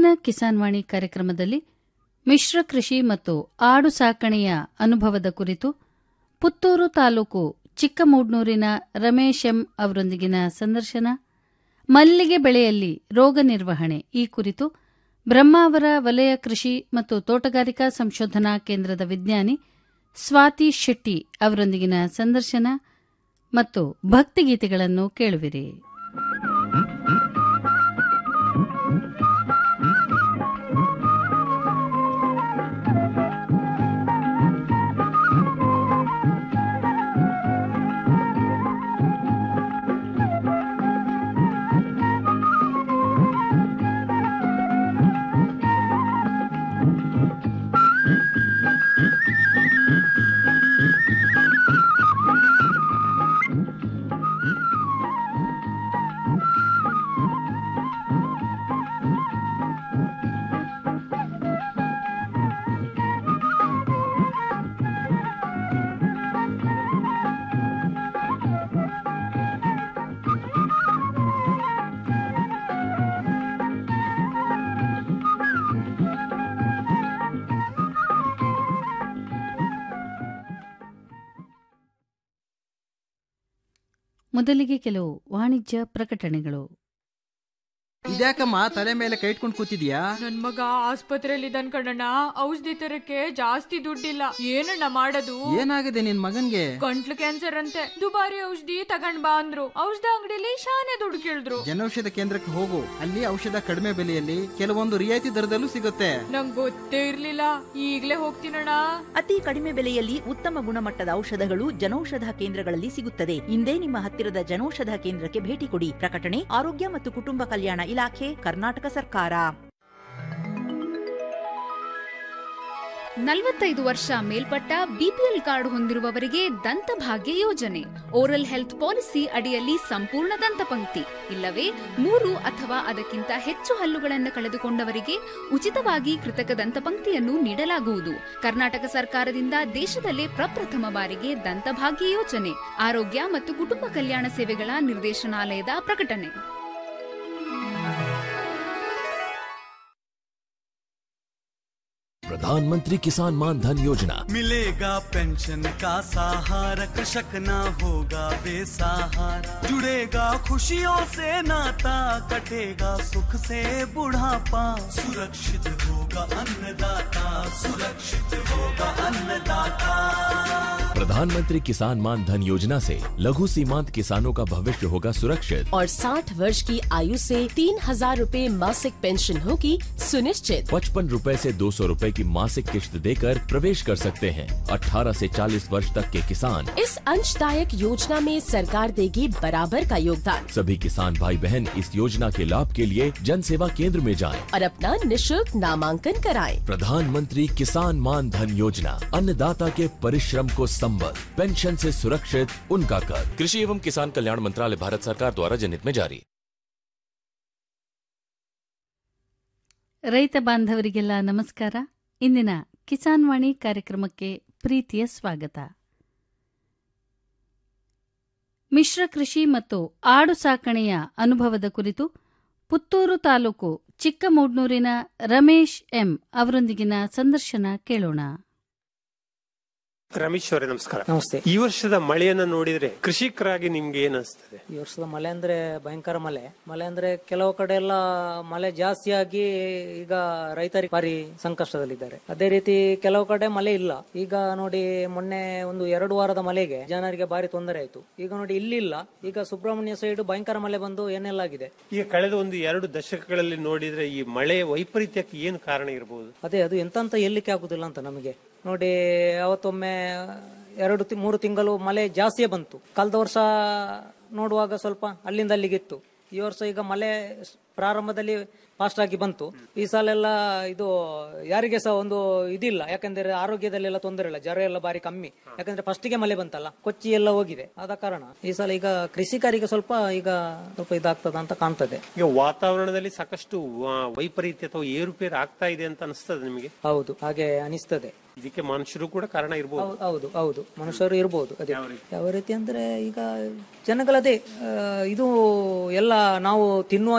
ಇಂದಿನ ಕಿಸಾನ್ ವಾಣಿ ಕಾರ್ಯಕ್ರಮದಲ್ಲಿ ಮಿಶ್ರ ಕೃಷಿ ಮತ್ತು ಆಡು ಸಾಕಣೆಯ ಅನುಭವದ ಕುರಿತು ಪುತ್ತೂರು ತಾಲೂಕು ಚಿಕ್ಕಮೂಡ್ನೂರಿನ ರಮೇಶ್ ಎಂ ಅವರೊಂದಿಗಿನ ಸಂದರ್ಶನ ಮಲ್ಲಿಗೆ ಬೆಳೆಯಲ್ಲಿ ರೋಗ ನಿರ್ವಹಣೆ ಈ ಕುರಿತು ಬ್ರಹ್ಮಾವರ ವಲಯ ಕೃಷಿ ಮತ್ತು ತೋಟಗಾರಿಕಾ ಸಂಶೋಧನಾ ಕೇಂದ್ರದ ವಿಜ್ಞಾನಿ ಸ್ವಾತಿ ಶೆಟ್ಟಿ ಅವರೊಂದಿಗಿನ ಸಂದರ್ಶನ ಮತ್ತು ಭಕ್ತಿಗೀತೆಗಳನ್ನು ಕೇಳುವಿರಿ ಮೊದಲಿಗೆ ಕೆಲವು ವಾಣಿಜ್ಯ ಪ್ರಕಟಣೆಗಳು ಇದ್ಯಾಕಮ್ಮ ತಲೆ ಮೇಲೆ ಕೈ ಇಟ್ಕೊಂಡು ಕೂತಿದ್ಯಾ ನನ್ ಮಗ ಆಸ್ಪತ್ರೆಯಲ್ಲಿ ಇದ್ದಾನ್ ಕಣಣ್ಣ ಔಷಧಿ ತರಕ್ಕೆ ಜಾಸ್ತಿ ದುಡ್ಡಿಲ್ಲ ಏನಣ್ಣ ಮಾಡೋದು ಏನಾಗಿದೆ ನಿನ್ ಮಗನ್ಗೆ ಗಂಟ್ಲು ಕ್ಯಾನ್ಸರ್ ಅಂತೆ ದುಬಾರಿ ಔಷಧಿ ತಗೊಂಡ್ ಬಾ ಅಂದ್ರು ಔಷಧ ಅಂಗಡಿಲಿ ಶಾನೆ ದುಡ್ಡು ಕೇಳಿದ್ರು ಜನೌಷಧ ಕೇಂದ್ರಕ್ಕೆ ಹೋಗು ಅಲ್ಲಿ ಔಷಧ ಕಡಿಮೆ ಬೆಲೆಯಲ್ಲಿ ಕೆಲವೊಂದು ರಿಯಾಯಿತಿ ದರದಲ್ಲೂ ಸಿಗುತ್ತೆ ನಂಗ್ ಗೊತ್ತೇ ಇರ್ಲಿಲ್ಲ ಈಗ್ಲೇ ಹೋಗ್ತೀನಣ್ಣ ಅತಿ ಕಡಿಮೆ ಬೆಲೆಯಲ್ಲಿ ಉತ್ತಮ ಗುಣಮಟ್ಟದ ಔಷಧಗಳು ಜನೌಷಧ ಕೇಂದ್ರಗಳಲ್ಲಿ ಸಿಗುತ್ತದೆ ಇಂದೇ ನಿಮ್ಮ ಹತ್ತಿರದ ಜನೌಷಧ ಕೇಂದ್ರಕ್ಕೆ ಭೇಟಿ ಕೊಡಿ ಪ್ರಕಟಣೆ ಆರೋಗ್ಯ ಮತ್ತು ಕುಟುಂಬ ಕಲ್ಯಾಣ ಇಲಾಖೆ ಕರ್ನಾಟಕ ಸರ್ಕಾರ ನಲವತ್ತೈದು ವರ್ಷ ಮೇಲ್ಪಟ್ಟ ಬಿಪಿಎಲ್ ಕಾರ್ಡ್ ಹೊಂದಿರುವವರಿಗೆ ದಂತಭಾಗ್ಯ ಯೋಜನೆ ಓರಲ್ ಹೆಲ್ತ್ ಪಾಲಿಸಿ ಅಡಿಯಲ್ಲಿ ಸಂಪೂರ್ಣ ದಂತಪಂಕ್ತಿ ಇಲ್ಲವೇ ಮೂರು ಅಥವಾ ಅದಕ್ಕಿಂತ ಹೆಚ್ಚು ಹಲ್ಲುಗಳನ್ನು ಕಳೆದುಕೊಂಡವರಿಗೆ ಉಚಿತವಾಗಿ ಕೃತಕ ದಂತಪಂಕ್ತಿಯನ್ನು ನೀಡಲಾಗುವುದು ಕರ್ನಾಟಕ ಸರ್ಕಾರದಿಂದ ದೇಶದಲ್ಲೇ ಪ್ರಪ್ರಥಮ ಬಾರಿಗೆ ದಂತಭಾಗ್ಯ ಯೋಜನೆ ಆರೋಗ್ಯ ಮತ್ತು ಕುಟುಂಬ ಕಲ್ಯಾಣ ಸೇವೆಗಳ ನಿರ್ದೇಶನಾಲಯದ ಪ್ರಕಟಣೆ प्रधानमंत्री किसान मान धन योजना मिलेगा पेंशन का सहारा कृषक ना होगा बेसहारा जुड़ेगा खुशियों से नाता कटेगा सुख से बुढ़ापा सुरक्षित होगा अन्नदाता सुरक्षित होगा अन्नदाता प्रधानमंत्री किसान मान धन योजना से लघु सीमांत किसानों का भविष्य होगा सुरक्षित और 60 वर्ष की आयु से तीन हजार रूपए मासिक पेंशन होगी सुनिश्चित पचपन रूपए से दो सौ रूपए की मासिक किश्त देकर प्रवेश कर सकते हैं 18 से 40 वर्ष तक के किसान इस अंशदायक योजना में सरकार देगी बराबर का योगदान सभी किसान भाई बहन इस योजना के लाभ के लिए जन सेवा केंद्र में जाएं। और अपना निशुल्क नामांकन कराएं। प्रधानमंत्री किसान मान धन योजना अन्नदाता के परिश्रम को संबल पेंशन से सुरक्षित उनका कर कृषि एवं किसान कल्याण मंत्रालय भारत सरकार द्वारा जनहित में जारी ರೈತ ಬಾಂಧವರಿಗೆಲ್ಲ ನಮಸ್ಕಾರ ಇಂದಿನ ಕಿಸಾನ್ ವಾಣಿ ಕಾರ್ಯಕ್ರಮಕ್ಕೆ ಪ್ರೀತಿಯ ಸ್ವಾಗತ ಮಿಶ್ರ ಕೃಷಿ ಮತ್ತು ಆಡು ಸಾಕಣೆಯ ಅನುಭವದ ಕುರಿತು ಪುತ್ತೂರು ತಾಲೂಕು ಚಿಕ್ಕಮೂಡ್ನೂರಿನ ರಮೇಶ್ ಎಂ ಅವರೊಂದಿಗಿನ ಸಂದರ್ಶನ ಕೇಳೋಣ ರಮೇಶ್ ಅವರೇ ನಮಸ್ಕಾರ ನಮಸ್ತೆ ಈ ವರ್ಷದ ಮಳೆಯನ್ನ ನೋಡಿದ್ರೆ ಕೃಷಿಕರಾಗಿ ನಿಮ್ಗೆ ಏನ್ ಅನಿಸ್ತದೆ ಈ ವರ್ಷದ ಮಳೆ ಅಂದ್ರೆ ಭಯಂಕರ ಮಳೆ ಮಳೆ ಅಂದ್ರೆ ಕೆಲವು ಕಡೆ ಎಲ್ಲ ಮಳೆ ಜಾಸ್ತಿ ಆಗಿ ಈಗ ರೈತರಿಗೆ ಭಾರಿ ಸಂಕಷ್ಟದಲ್ಲಿದ್ದಾರೆ ಅದೇ ರೀತಿ ಕೆಲವು ಕಡೆ ಮಳೆ ಇಲ್ಲ ಈಗ ನೋಡಿ ಮೊನ್ನೆ ಒಂದು ಎರಡು ವಾರದ ಮಳೆಗೆ ಜನರಿಗೆ ಭಾರಿ ತೊಂದರೆ ಆಯ್ತು ಈಗ ನೋಡಿ ಇಲ್ಲಿಲ್ಲ ಈಗ ಸುಬ್ರಹ್ಮಣ್ಯ ಸೈಡ್ ಭಯಂಕರ ಮಳೆ ಬಂದು ಏನೆಲ್ಲ ಆಗಿದೆ ಈಗ ಕಳೆದ ಒಂದು ಎರಡು ದಶಕಗಳಲ್ಲಿ ನೋಡಿದ್ರೆ ಈ ಮಳೆ ವೈಪರೀತ್ಯಕ್ಕೆ ಏನು ಕಾರಣ ಇರಬಹುದು ಅದೇ ಅದು ಎಂತ ಹೇಳಲಿಕ್ಕೆ ಆಗುದಿಲ್ಲ ಅಂತ ನಮಗೆ ನೋಡಿ ಅವತ್ತೊಮ್ಮೆ ಎರಡು ತಿ- ಮೂರು ತಿಂಗಳು ಮಳೆ ಜಾಸ್ತಿಯೇ ಬಂತು ಕಳೆದ ವರ್ಷ ನೋಡುವಾಗ ಸ್ವಲ್ಪ ಅಲ್ಲಿಂದ ಅಲ್ಲಿಗಿತ್ತು ಈ ವರ್ಷ ಈಗ ಮಳೆ ಸ್- ಪ್ರಾರಂಭದಲ್ಲಿ ಫಾಸ್ಟ್ ಆಗಿ ಬಂತು ಈ ಸಲ ಎಲ್ಲ ಇದು ಯಾರಿಗೆ ಸಹ ಒಂದು ಇದಿಲ್ಲ ಯಾಕಂದ್ರೆ ಆರೋಗ್ಯದಲ್ಲೆಲ್ಲ ತೊಂದರೆ ಇಲ್ಲ ಜ್ವರ ಎಲ್ಲ ಬಾರಿ ಕಮ್ಮಿ ಯಾಕಂದ್ರೆ ಫಸ್ಟಿಗೆ ಮಳೆ ಬಂತಲ್ಲ ಕೊಚ್ಚಿ ಎಲ್ಲ ಹೋಗಿದೆ ಆದ ಕಾರಣ ಈ ಸಲ ಈಗ ಕೃಷಿಕರಿಗೆ ಸ್ವಲ್ಪ ಈಗ ಸ್ವಲ್ಪ ಇದಾಗ್ತದ ಅಂತ ಕಾಣ್ತದೆ ಈಗ ವಾತಾವರಣದಲ್ಲಿ ಸಾಕಷ್ಟು ಆ, ವೈಪರೀತ್ಯ ಅಥವಾ ಏರುಪೇರು ಆಗ್ತಾ ಇದೆ ಅಂತ ಅನಿಸ್ತದೆ ನಿಮಗೆ ಹೌದು ಹಾಗೆ ಅನಿಸ್ತದೆ ಇದಕ್ಕೆ ಮನುಷ್ಯರು ಕೂಡ ಕಾರಣ ಇರಬಹುದು ಹೌದು ಹೌದು ಹೌದು ಮನುಷ್ಯರು ಇರ್ಬೋದು ಅದೇ ಯಾವ ರೀತಿ ಅಂದ್ರೆ ಈಗ ಜನಗಳದೇ ಆ, ಇದು ಎಲ್ಲ ನಾವು ತಿನ್ನುವ ಇದರಲ್ಲಿ ಸಹ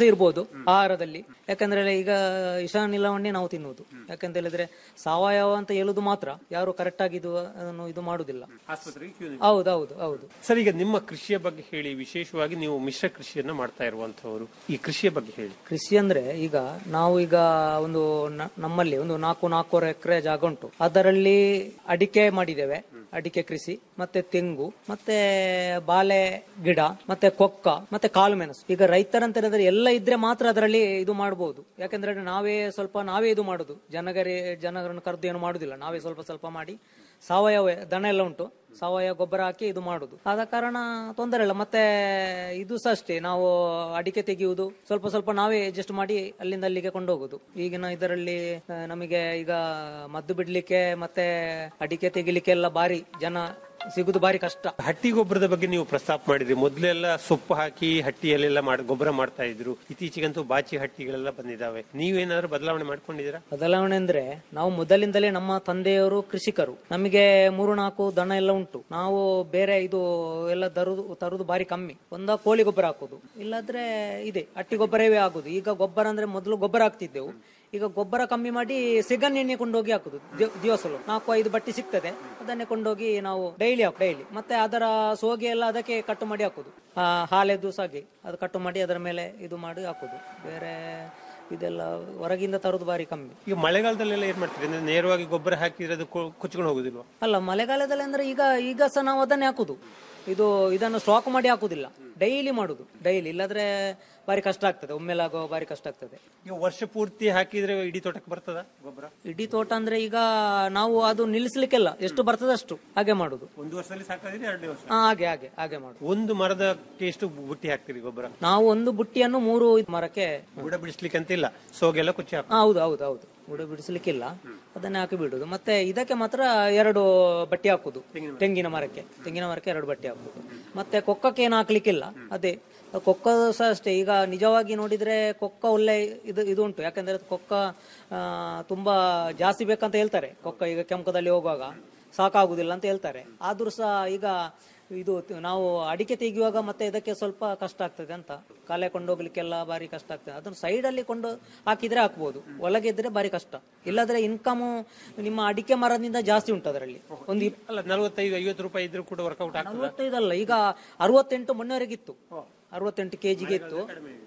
ಇರ್ಬೋದು ಆಹಾರದಲ್ಲಿ ಯಾಕಂದ್ರೆ ಈಗ ಇಶಾನಿಲವನ್ನೇ ನಾವು ತಿನ್ನುವುದು ಯಾಕಂತ ಹೇಳಿದ್ರೆ ಸಾವಯವ ಅಂತ ಹೇಳುದು ಮಾತ್ರ ಯಾರು ಕರೆಕ್ಟ್ ಆಗಿ ಇದು ಅದನ್ನು ಇದು ಮಾಡುದಿಲ್ಲ ಆಸ್ಪತ್ರೆಗೆ queue ನಿಂತು. ಹೌದೌದು ಹೌದು ಸರ್ ಈಗ ನಿಮ್ಮ ಕೃಷಿಯ ಬಗ್ಗೆ ಹೇಳಿ ವಿಶೇಷವಾಗಿ ನೀವು ಮಿಶ್ರ ಕೃಷಿಯನ್ನ ಮಾಡ್ತಾ ಇರುವಂತವರು ಈ ಕೃಷಿಯ ಬಗ್ಗೆ ಹೇಳಿ ಕೃಷಿ ಅಂದ್ರೆ ಈಗ ನಾವು ಈಗ ಒಂದು ನ- ನಮ್ಮಲ್ಲಿ ಒಂದು ನಾಲ್ಕು ನಾಲ್ಕೂವರೆ ಎಕರೆ ಜಾಗ ಉಂಟು ಅದರಲ್ಲಿ ಅಡಿಕೆ ಮಾಡಿದ್ದೇವೆ ಅಡಿಕೆ ಕೃಷಿ ಮತ್ತೆ ತೆಂಗು ಮತ್ತೆ ಬಾಳೆ ಗಿಡ ಮತ್ತೆ ಕೊಕ್ಕ ಮತ್ತೆ ಕಾಳು ಮೆಣಸು ಈಗ ರೈತರಂತ ಹೇಳಿದ್ರೆ ಎಲ್ಲ ಇದ್ರೆ ಮಾತ್ರ ಅದರಲ್ಲಿ ಇದು ಮಾಡಬಹುದು ಯಾಕಂದ್ರೆ ನಾವೇ ಸ್ವಲ್ಪ ನಾವೇ ಇದು ಮಾಡುದು ಜನಗರಿ ಜನರನ್ನು ಕರೆದು ಏನು ಮಾಡುದಿಲ್ಲ ನಾವೇ ಸ್ವಲ್ಪ ಸ್ವಲ್ಪ ಮಾಡಿ ಸಾವಯವ ದನ ಎಲ್ಲ ಉಂಟು ಸಾವಯವ ಗೊಬ್ಬರ ಹಾಕಿ ಇದು ಮಾಡುದು ಆದ ಕಾರಣ ತೊಂದರೆ ಇಲ್ಲ ಮತ್ತೆ ಇದು ಸಹ ಅಷ್ಟೇ ನಾವು ಅಡಿಕೆ ತೆಗೆಯುವುದು ಸ್ವಲ್ಪ ಸ್ವಲ್ಪ ನಾವೇ ಅಡ್ಜಸ್ಟ್ ಮಾಡಿ ಅಲ್ಲಿಂದ ಅಲ್ಲಿಗೆ ಕೊಂಡೋಗುದು ಈಗಿನ ಇದರಲ್ಲಿ ಆ, ನಮಗೆ ಈಗ ಮದ್ದು ಬಿಡ್ಲಿಕ್ಕೆ ಮತ್ತೆ ಅಡಿಕೆ ತೆಗಿಲಿಕ್ಕೆ ಎಲ್ಲ ಬಾರಿ ಜನ ಸಿಗುದು ಬಾರಿ ಕಷ್ಟ ಹಟ್ಟಿ ಗೊಬ್ಬರದ ಬಗ್ಗೆ ನೀವು ಪ್ರಸ್ತಾಪ ಮಾಡಿದ್ರಿ ಮೊದಲೆಲ್ಲ ಸೊಪ್ಪು ಹಾಕಿ ಹಟ್ಟಿಯಲ್ಲೆಲ್ಲ ಮಾಡ್ ಗೊಬ್ಬರ ಮಾಡ್ತಾ ಇದ್ರು ಇತ್ತೀಚೆಗಂತೂ ಬಾಚಿ ಹಟ್ಟಿಗಳೆಲ್ಲ ಬಂದಿದ್ದಾವೆ ನೀವೇನಾದ್ರೂ ಬದಲಾವಣೆ ಮಾಡ್ಕೊಂಡಿದ್ದೀರಾ ಬದಲಾವಣೆ ಅಂದ್ರೆ ನಾವು ಮೊದಲಿಂದಲೇ ನಮ್ಮ ತಂದೆಯವರು ಕೃಷಿಕರು ನಮಗೆ ಮೂರು ನಾಲ್ಕು ದನ ಎಲ್ಲ ಉಂಟು ನಾವು ಬೇರೆ ಇದು ಎಲ್ಲ ತರುದು ತರುದು ಬಾರಿ ಕಮ್ಮಿ ಒಂದ ಕೋಳಿ ಗೊಬ್ಬರ ಹಾಕುದು ಇಲ್ಲಾದ್ರೆ ಇದೆ ಹಟ್ಟಿ ಗೊಬ್ಬರವೇ ಆಗುದು ಈಗ ಗೊಬ್ಬರ ಅಂದ್ರೆ ಮೊದಲು ಗೊಬ್ಬರ ಹಾಕ್ತಿದ್ದೆವು ಈಗ ಗೊಬ್ಬರ ಕಮ್ಮಿ ಮಾಡಿ ಸಿಗಣ್ಣೆಣ್ಣೆ ಕೊಂಡೋಗಿ ಹಾಕುದು ದಿ- ದಿವಸಲು ನಾಲ್ಕು ಐದು ಬಟ್ಟಿ ಸಿಗ್ತದೆ ಅದನ್ನೇ ಕೊಂಡೋಗಿ ನಾವು ಡೈಲಿ ಹಾಕು ಡೈಲಿ ಮತ್ತೆ ಅದರ ಸೋಗೆ ಎಲ್ಲ ಅದಕ್ಕೆ ಕಟ್ಟು ಮಾಡಿ ಹಾಕುದು ಆ, ಹಾಲೆದ್ದು ಸಾಗಿ ಅದು ಕಟ್ಟು ಮಾಡಿ ಅದರ ಮೇಲೆ ಇದು ಮಾಡಿ ಹಾಕುದು ಬೇರೆ ಇದೆಲ್ಲ ಹೊರಗಿಂದ ತರುದು ಬಾರಿ ಕಮ್ಮಿ ಈಗ ಮಳೆಗಾಲದಲ್ಲೆಲ್ಲ ಏನ್ ಮಾಡ್ತೀರಿ ಅಂದ್ರೆ ನೇರವಾಗಿ ಗೊಬ್ಬರ ಹಾಕಿದ್ರೆ ಅದು ಕೊ- ಕೊಚ್ಕೊಂಡು ಹೋಗುದಿಲ್ವಾ ಅಲ್ಲ ಮಳೆಗಾಲದಲ್ಲಿ ಅಂದ್ರೆ ಈಗ ಈಗ ಸಹ ನಾವು ಅದನ್ನೇ ಹಾಕುದು ಇದು ಇದನ್ನು ಸ್ಟಾಕ್ ಮಾಡಿ ಹಾಕುದಿಲ್ಲ ಡೈಲಿ ಮಾಡುದು ಡೈಲಿ ಇಲ್ಲಾದ್ರೆ ಬಾರಿ ಕಷ್ಟ ಆಗ್ತದೆ ಒಮ್ಮೆಲಾಗೋ ಬಾರಿ ಕಷ್ಟ ಆಗ್ತದೆ ಈಗ ವರ್ಷ ಪೂರ್ತಿ ಹಾಕಿದ್ರೆ ಇಡೀ ತೋಟಕ್ಕೆ ಬರ್ತದ ಗೊಬ್ಬರ ಇಡೀ ತೋಟ ಅಂದ್ರೆ ಈಗ ನಾವು ಅದು ನಿಲ್ಲಿಸ್ಲಿಕ್ಕೆಲ್ಲ ಎಷ್ಟು ಬರ್ತದೆ ಅಷ್ಟು ಹಾಗೆ ಮಾಡುದು ಒಂದು ವರ್ಷದಲ್ಲಿ ಸಾಕಾದ್ರೆ ಎರಡನೇ ವರ್ಷ ಹಾ, ಹಾಗೆ ಹಾಗೆ ಹಾಗೆ ಮಾಡುದು ಒಂದು ಮರದಕ್ಕೆ ಎಷ್ಟು ಬುಟ್ಟಿ ಹಾಕ್ತೀರಿ ಗೊಬ್ಬರ ನಾವು ಒಂದು ಬುಟ್ಟಿಯನ್ನು ಮೂರು ಮರಕ್ಕೆ ಬುಡ ಬಿಡಿಸ್ಲಿಕ್ಕೆ ಅಂತ ಇಲ್ಲ ಸೋಗೆಲ್ಲ ಕೊಚ್ಚಿ ಹಾಕು ಹಾ, ಹೌದು ಹೌದು ಹೌದು ಬುಡ ಬಿಡಿಸ್ಲಿಕ್ಕಿಲ್ಲ ಅದನ್ನೇ ಹಾಕಿ ಬಿಡುದು ಮತ್ತೆ ಇದಕ್ಕೆ ಮಾತ್ರ ಎರಡು ಬಟ್ಟೆ ಹಾಕುದು ತೆಂಗಿನ ಮರಕ್ಕೆ ತೆಂಗಿನ ಮರಕ್ಕೆ ಎರಡು ಬಟ್ಟೆ ಹಾಕುದು ಮತ್ತೆ ಕೊಕ್ಕಕ್ಕೆ ಏನು ಹಾಕ್ಲಿಕ್ಕಿಲ್ಲ ಅದೇ ಕೊಕ್ಕ ಸಹ ಅಷ್ಟೇ ಈಗ ನಿಜವಾಗಿ ನೋಡಿದ್ರೆ ಕೊಕ್ಕ ಒಳ್ಳೆ ಇದು ಇದು ಉಂಟು ಯಾಕಂದ್ರೆ ಅದು ಕೊಕ್ಕ ಆ, ತುಂಬಾ ಜಾಸ್ತಿ ಬೇಕಂತ ಹೇಳ್ತಾರೆ ಕೊಕ್ಕ ಈಗ ಕೆಂಪದಲ್ಲಿ ಹೋಗುವಾಗ ಸಾಕಾಗುದಿಲ್ಲ ಅಂತ ಹೇಳ್ತಾರೆ ಆದ್ರೂ ಸಹ ಈಗ ಇದು ತ- ನಾವು ಅಡಿಕೆ ತೆಗೆಯುವಾಗ ಮತ್ತೆ ಇದಕ್ಕೆ ಸ್ವಲ್ಪ ಕಷ್ಟ ಆಗ್ತದೆ ಅಂತ ಕಲೆ ಕೊಂಡೋಗ್ಲಿಕ್ಕೆಲ್ಲ ಬಾರಿ ಕಷ್ಟ ಆಗ್ತದೆ ಅದನ್ನು ಸೈಡ್ ಅಲ್ಲಿ ಕೊಂಡು ಹಾಕಿದ್ರೆ ಹಾಕ್ಬೋದು ಒಳಗೆ ಇದ್ರೆ ಬಾರಿ ಕಷ್ಟ ಇಲ್ಲದ್ರೆ ಇನ್ಕಮ್ ನಿಮ್ಮ ಅಡಿಕೆ ಮರದಿಂದ ಜಾಸ್ತಿ ಉಂಟು ಅದರಲ್ಲಿ ಒಂದು ಇಪ್- ಅಲ್ಲ ನಲವತ್ತೈದು ಐವತ್ತು ರೂಪಾಯಿ ಇದ್ರೂ ಕೂಡ ವರ್ಕೌಟ್ ಆಗ್ತದ ನಲವತ್ತೈದಲ್ಲ ಈಗ ಅರವತ್ತೆಂಟು ಮೊನ್ನೆವರೆಗಿತ್ತು ಅರವತ್ತೆಂಟು ಕೆಜಿಗೆ ಇತ್ತು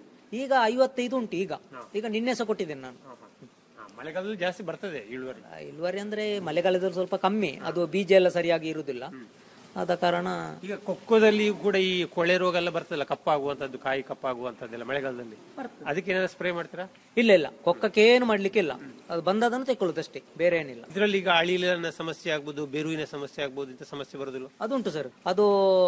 ಈಗ ಐವತ್ತೈದು ಉಂಟು ಈಗ ಈಗ ನಿನ್ನೆ ಸಹ ಕೊಟ್ಟಿದ್ದೇನೆ ನಾನು ಮಳೆಗಾಲದಲ್ಲಿ ಜಾಸ್ತಿ ಬರ್ತದೆ ಇಳುವರಿ ಆ, ಇಳುವರಿ ಅಂದ್ರೆ ಮಳೆಗಾಲದಲ್ಲಿ ಸ್ವಲ್ಪ ಕಮ್ಮಿ ಅದು ಬೀಜ ಎಲ್ಲ ಸರಿಯಾಗಿ ಇರುವುದಿಲ್ಲ ಆದ ಕಾರಣ ಈಗ ಕೊಕ್ಕೋದಲ್ಲಿ ಕೂಡ ಈ ಕೊಳೆ ರೋಗ ಎಲ್ಲ ಬರ್ತದಲ್ಲ ಕಪ್ಪಾಗುವಂತದ್ದು ಕಾಯಿ ಕಪ್ಪಾಗುವಂತದ್ದೆಲ್ಲ ಮಳೆಗಾಲದಲ್ಲಿ ಅದಕ್ಕೆ ಏನಾದ್ರು ಸ್ಪ್ರೇ ಮಾಡ್ತೀರಾ ಇಲ್ಲ ಇಲ್ಲ ಕೊಕ್ಕಕ್ಕೆ ಏನು ಮಾಡ್ಲಿಕ್ಕೆ ಇಲ್ಲ ಅದು ಬಂದದನ್ನು ತೆಕ್ಕೊಳ್ಳುದಷ್ಟೇ ಬೇರೆ ಏನಿಲ್ಲ ಇದರಲ್ಲಿ ಈಗ ಅಳಿಲಿನ ಸಮಸ್ಯೆ ಆಗ್ಬೋದು ಬೆರುವಿನ ಸಮಸ್ಯೆ ಆಗ್ಬೋದು ಇಂಥ ಸಮಸ್ಯೆ ಬರೋದಿಲ್ಲ ಅದುಂಟು ಸರ್ ಅದು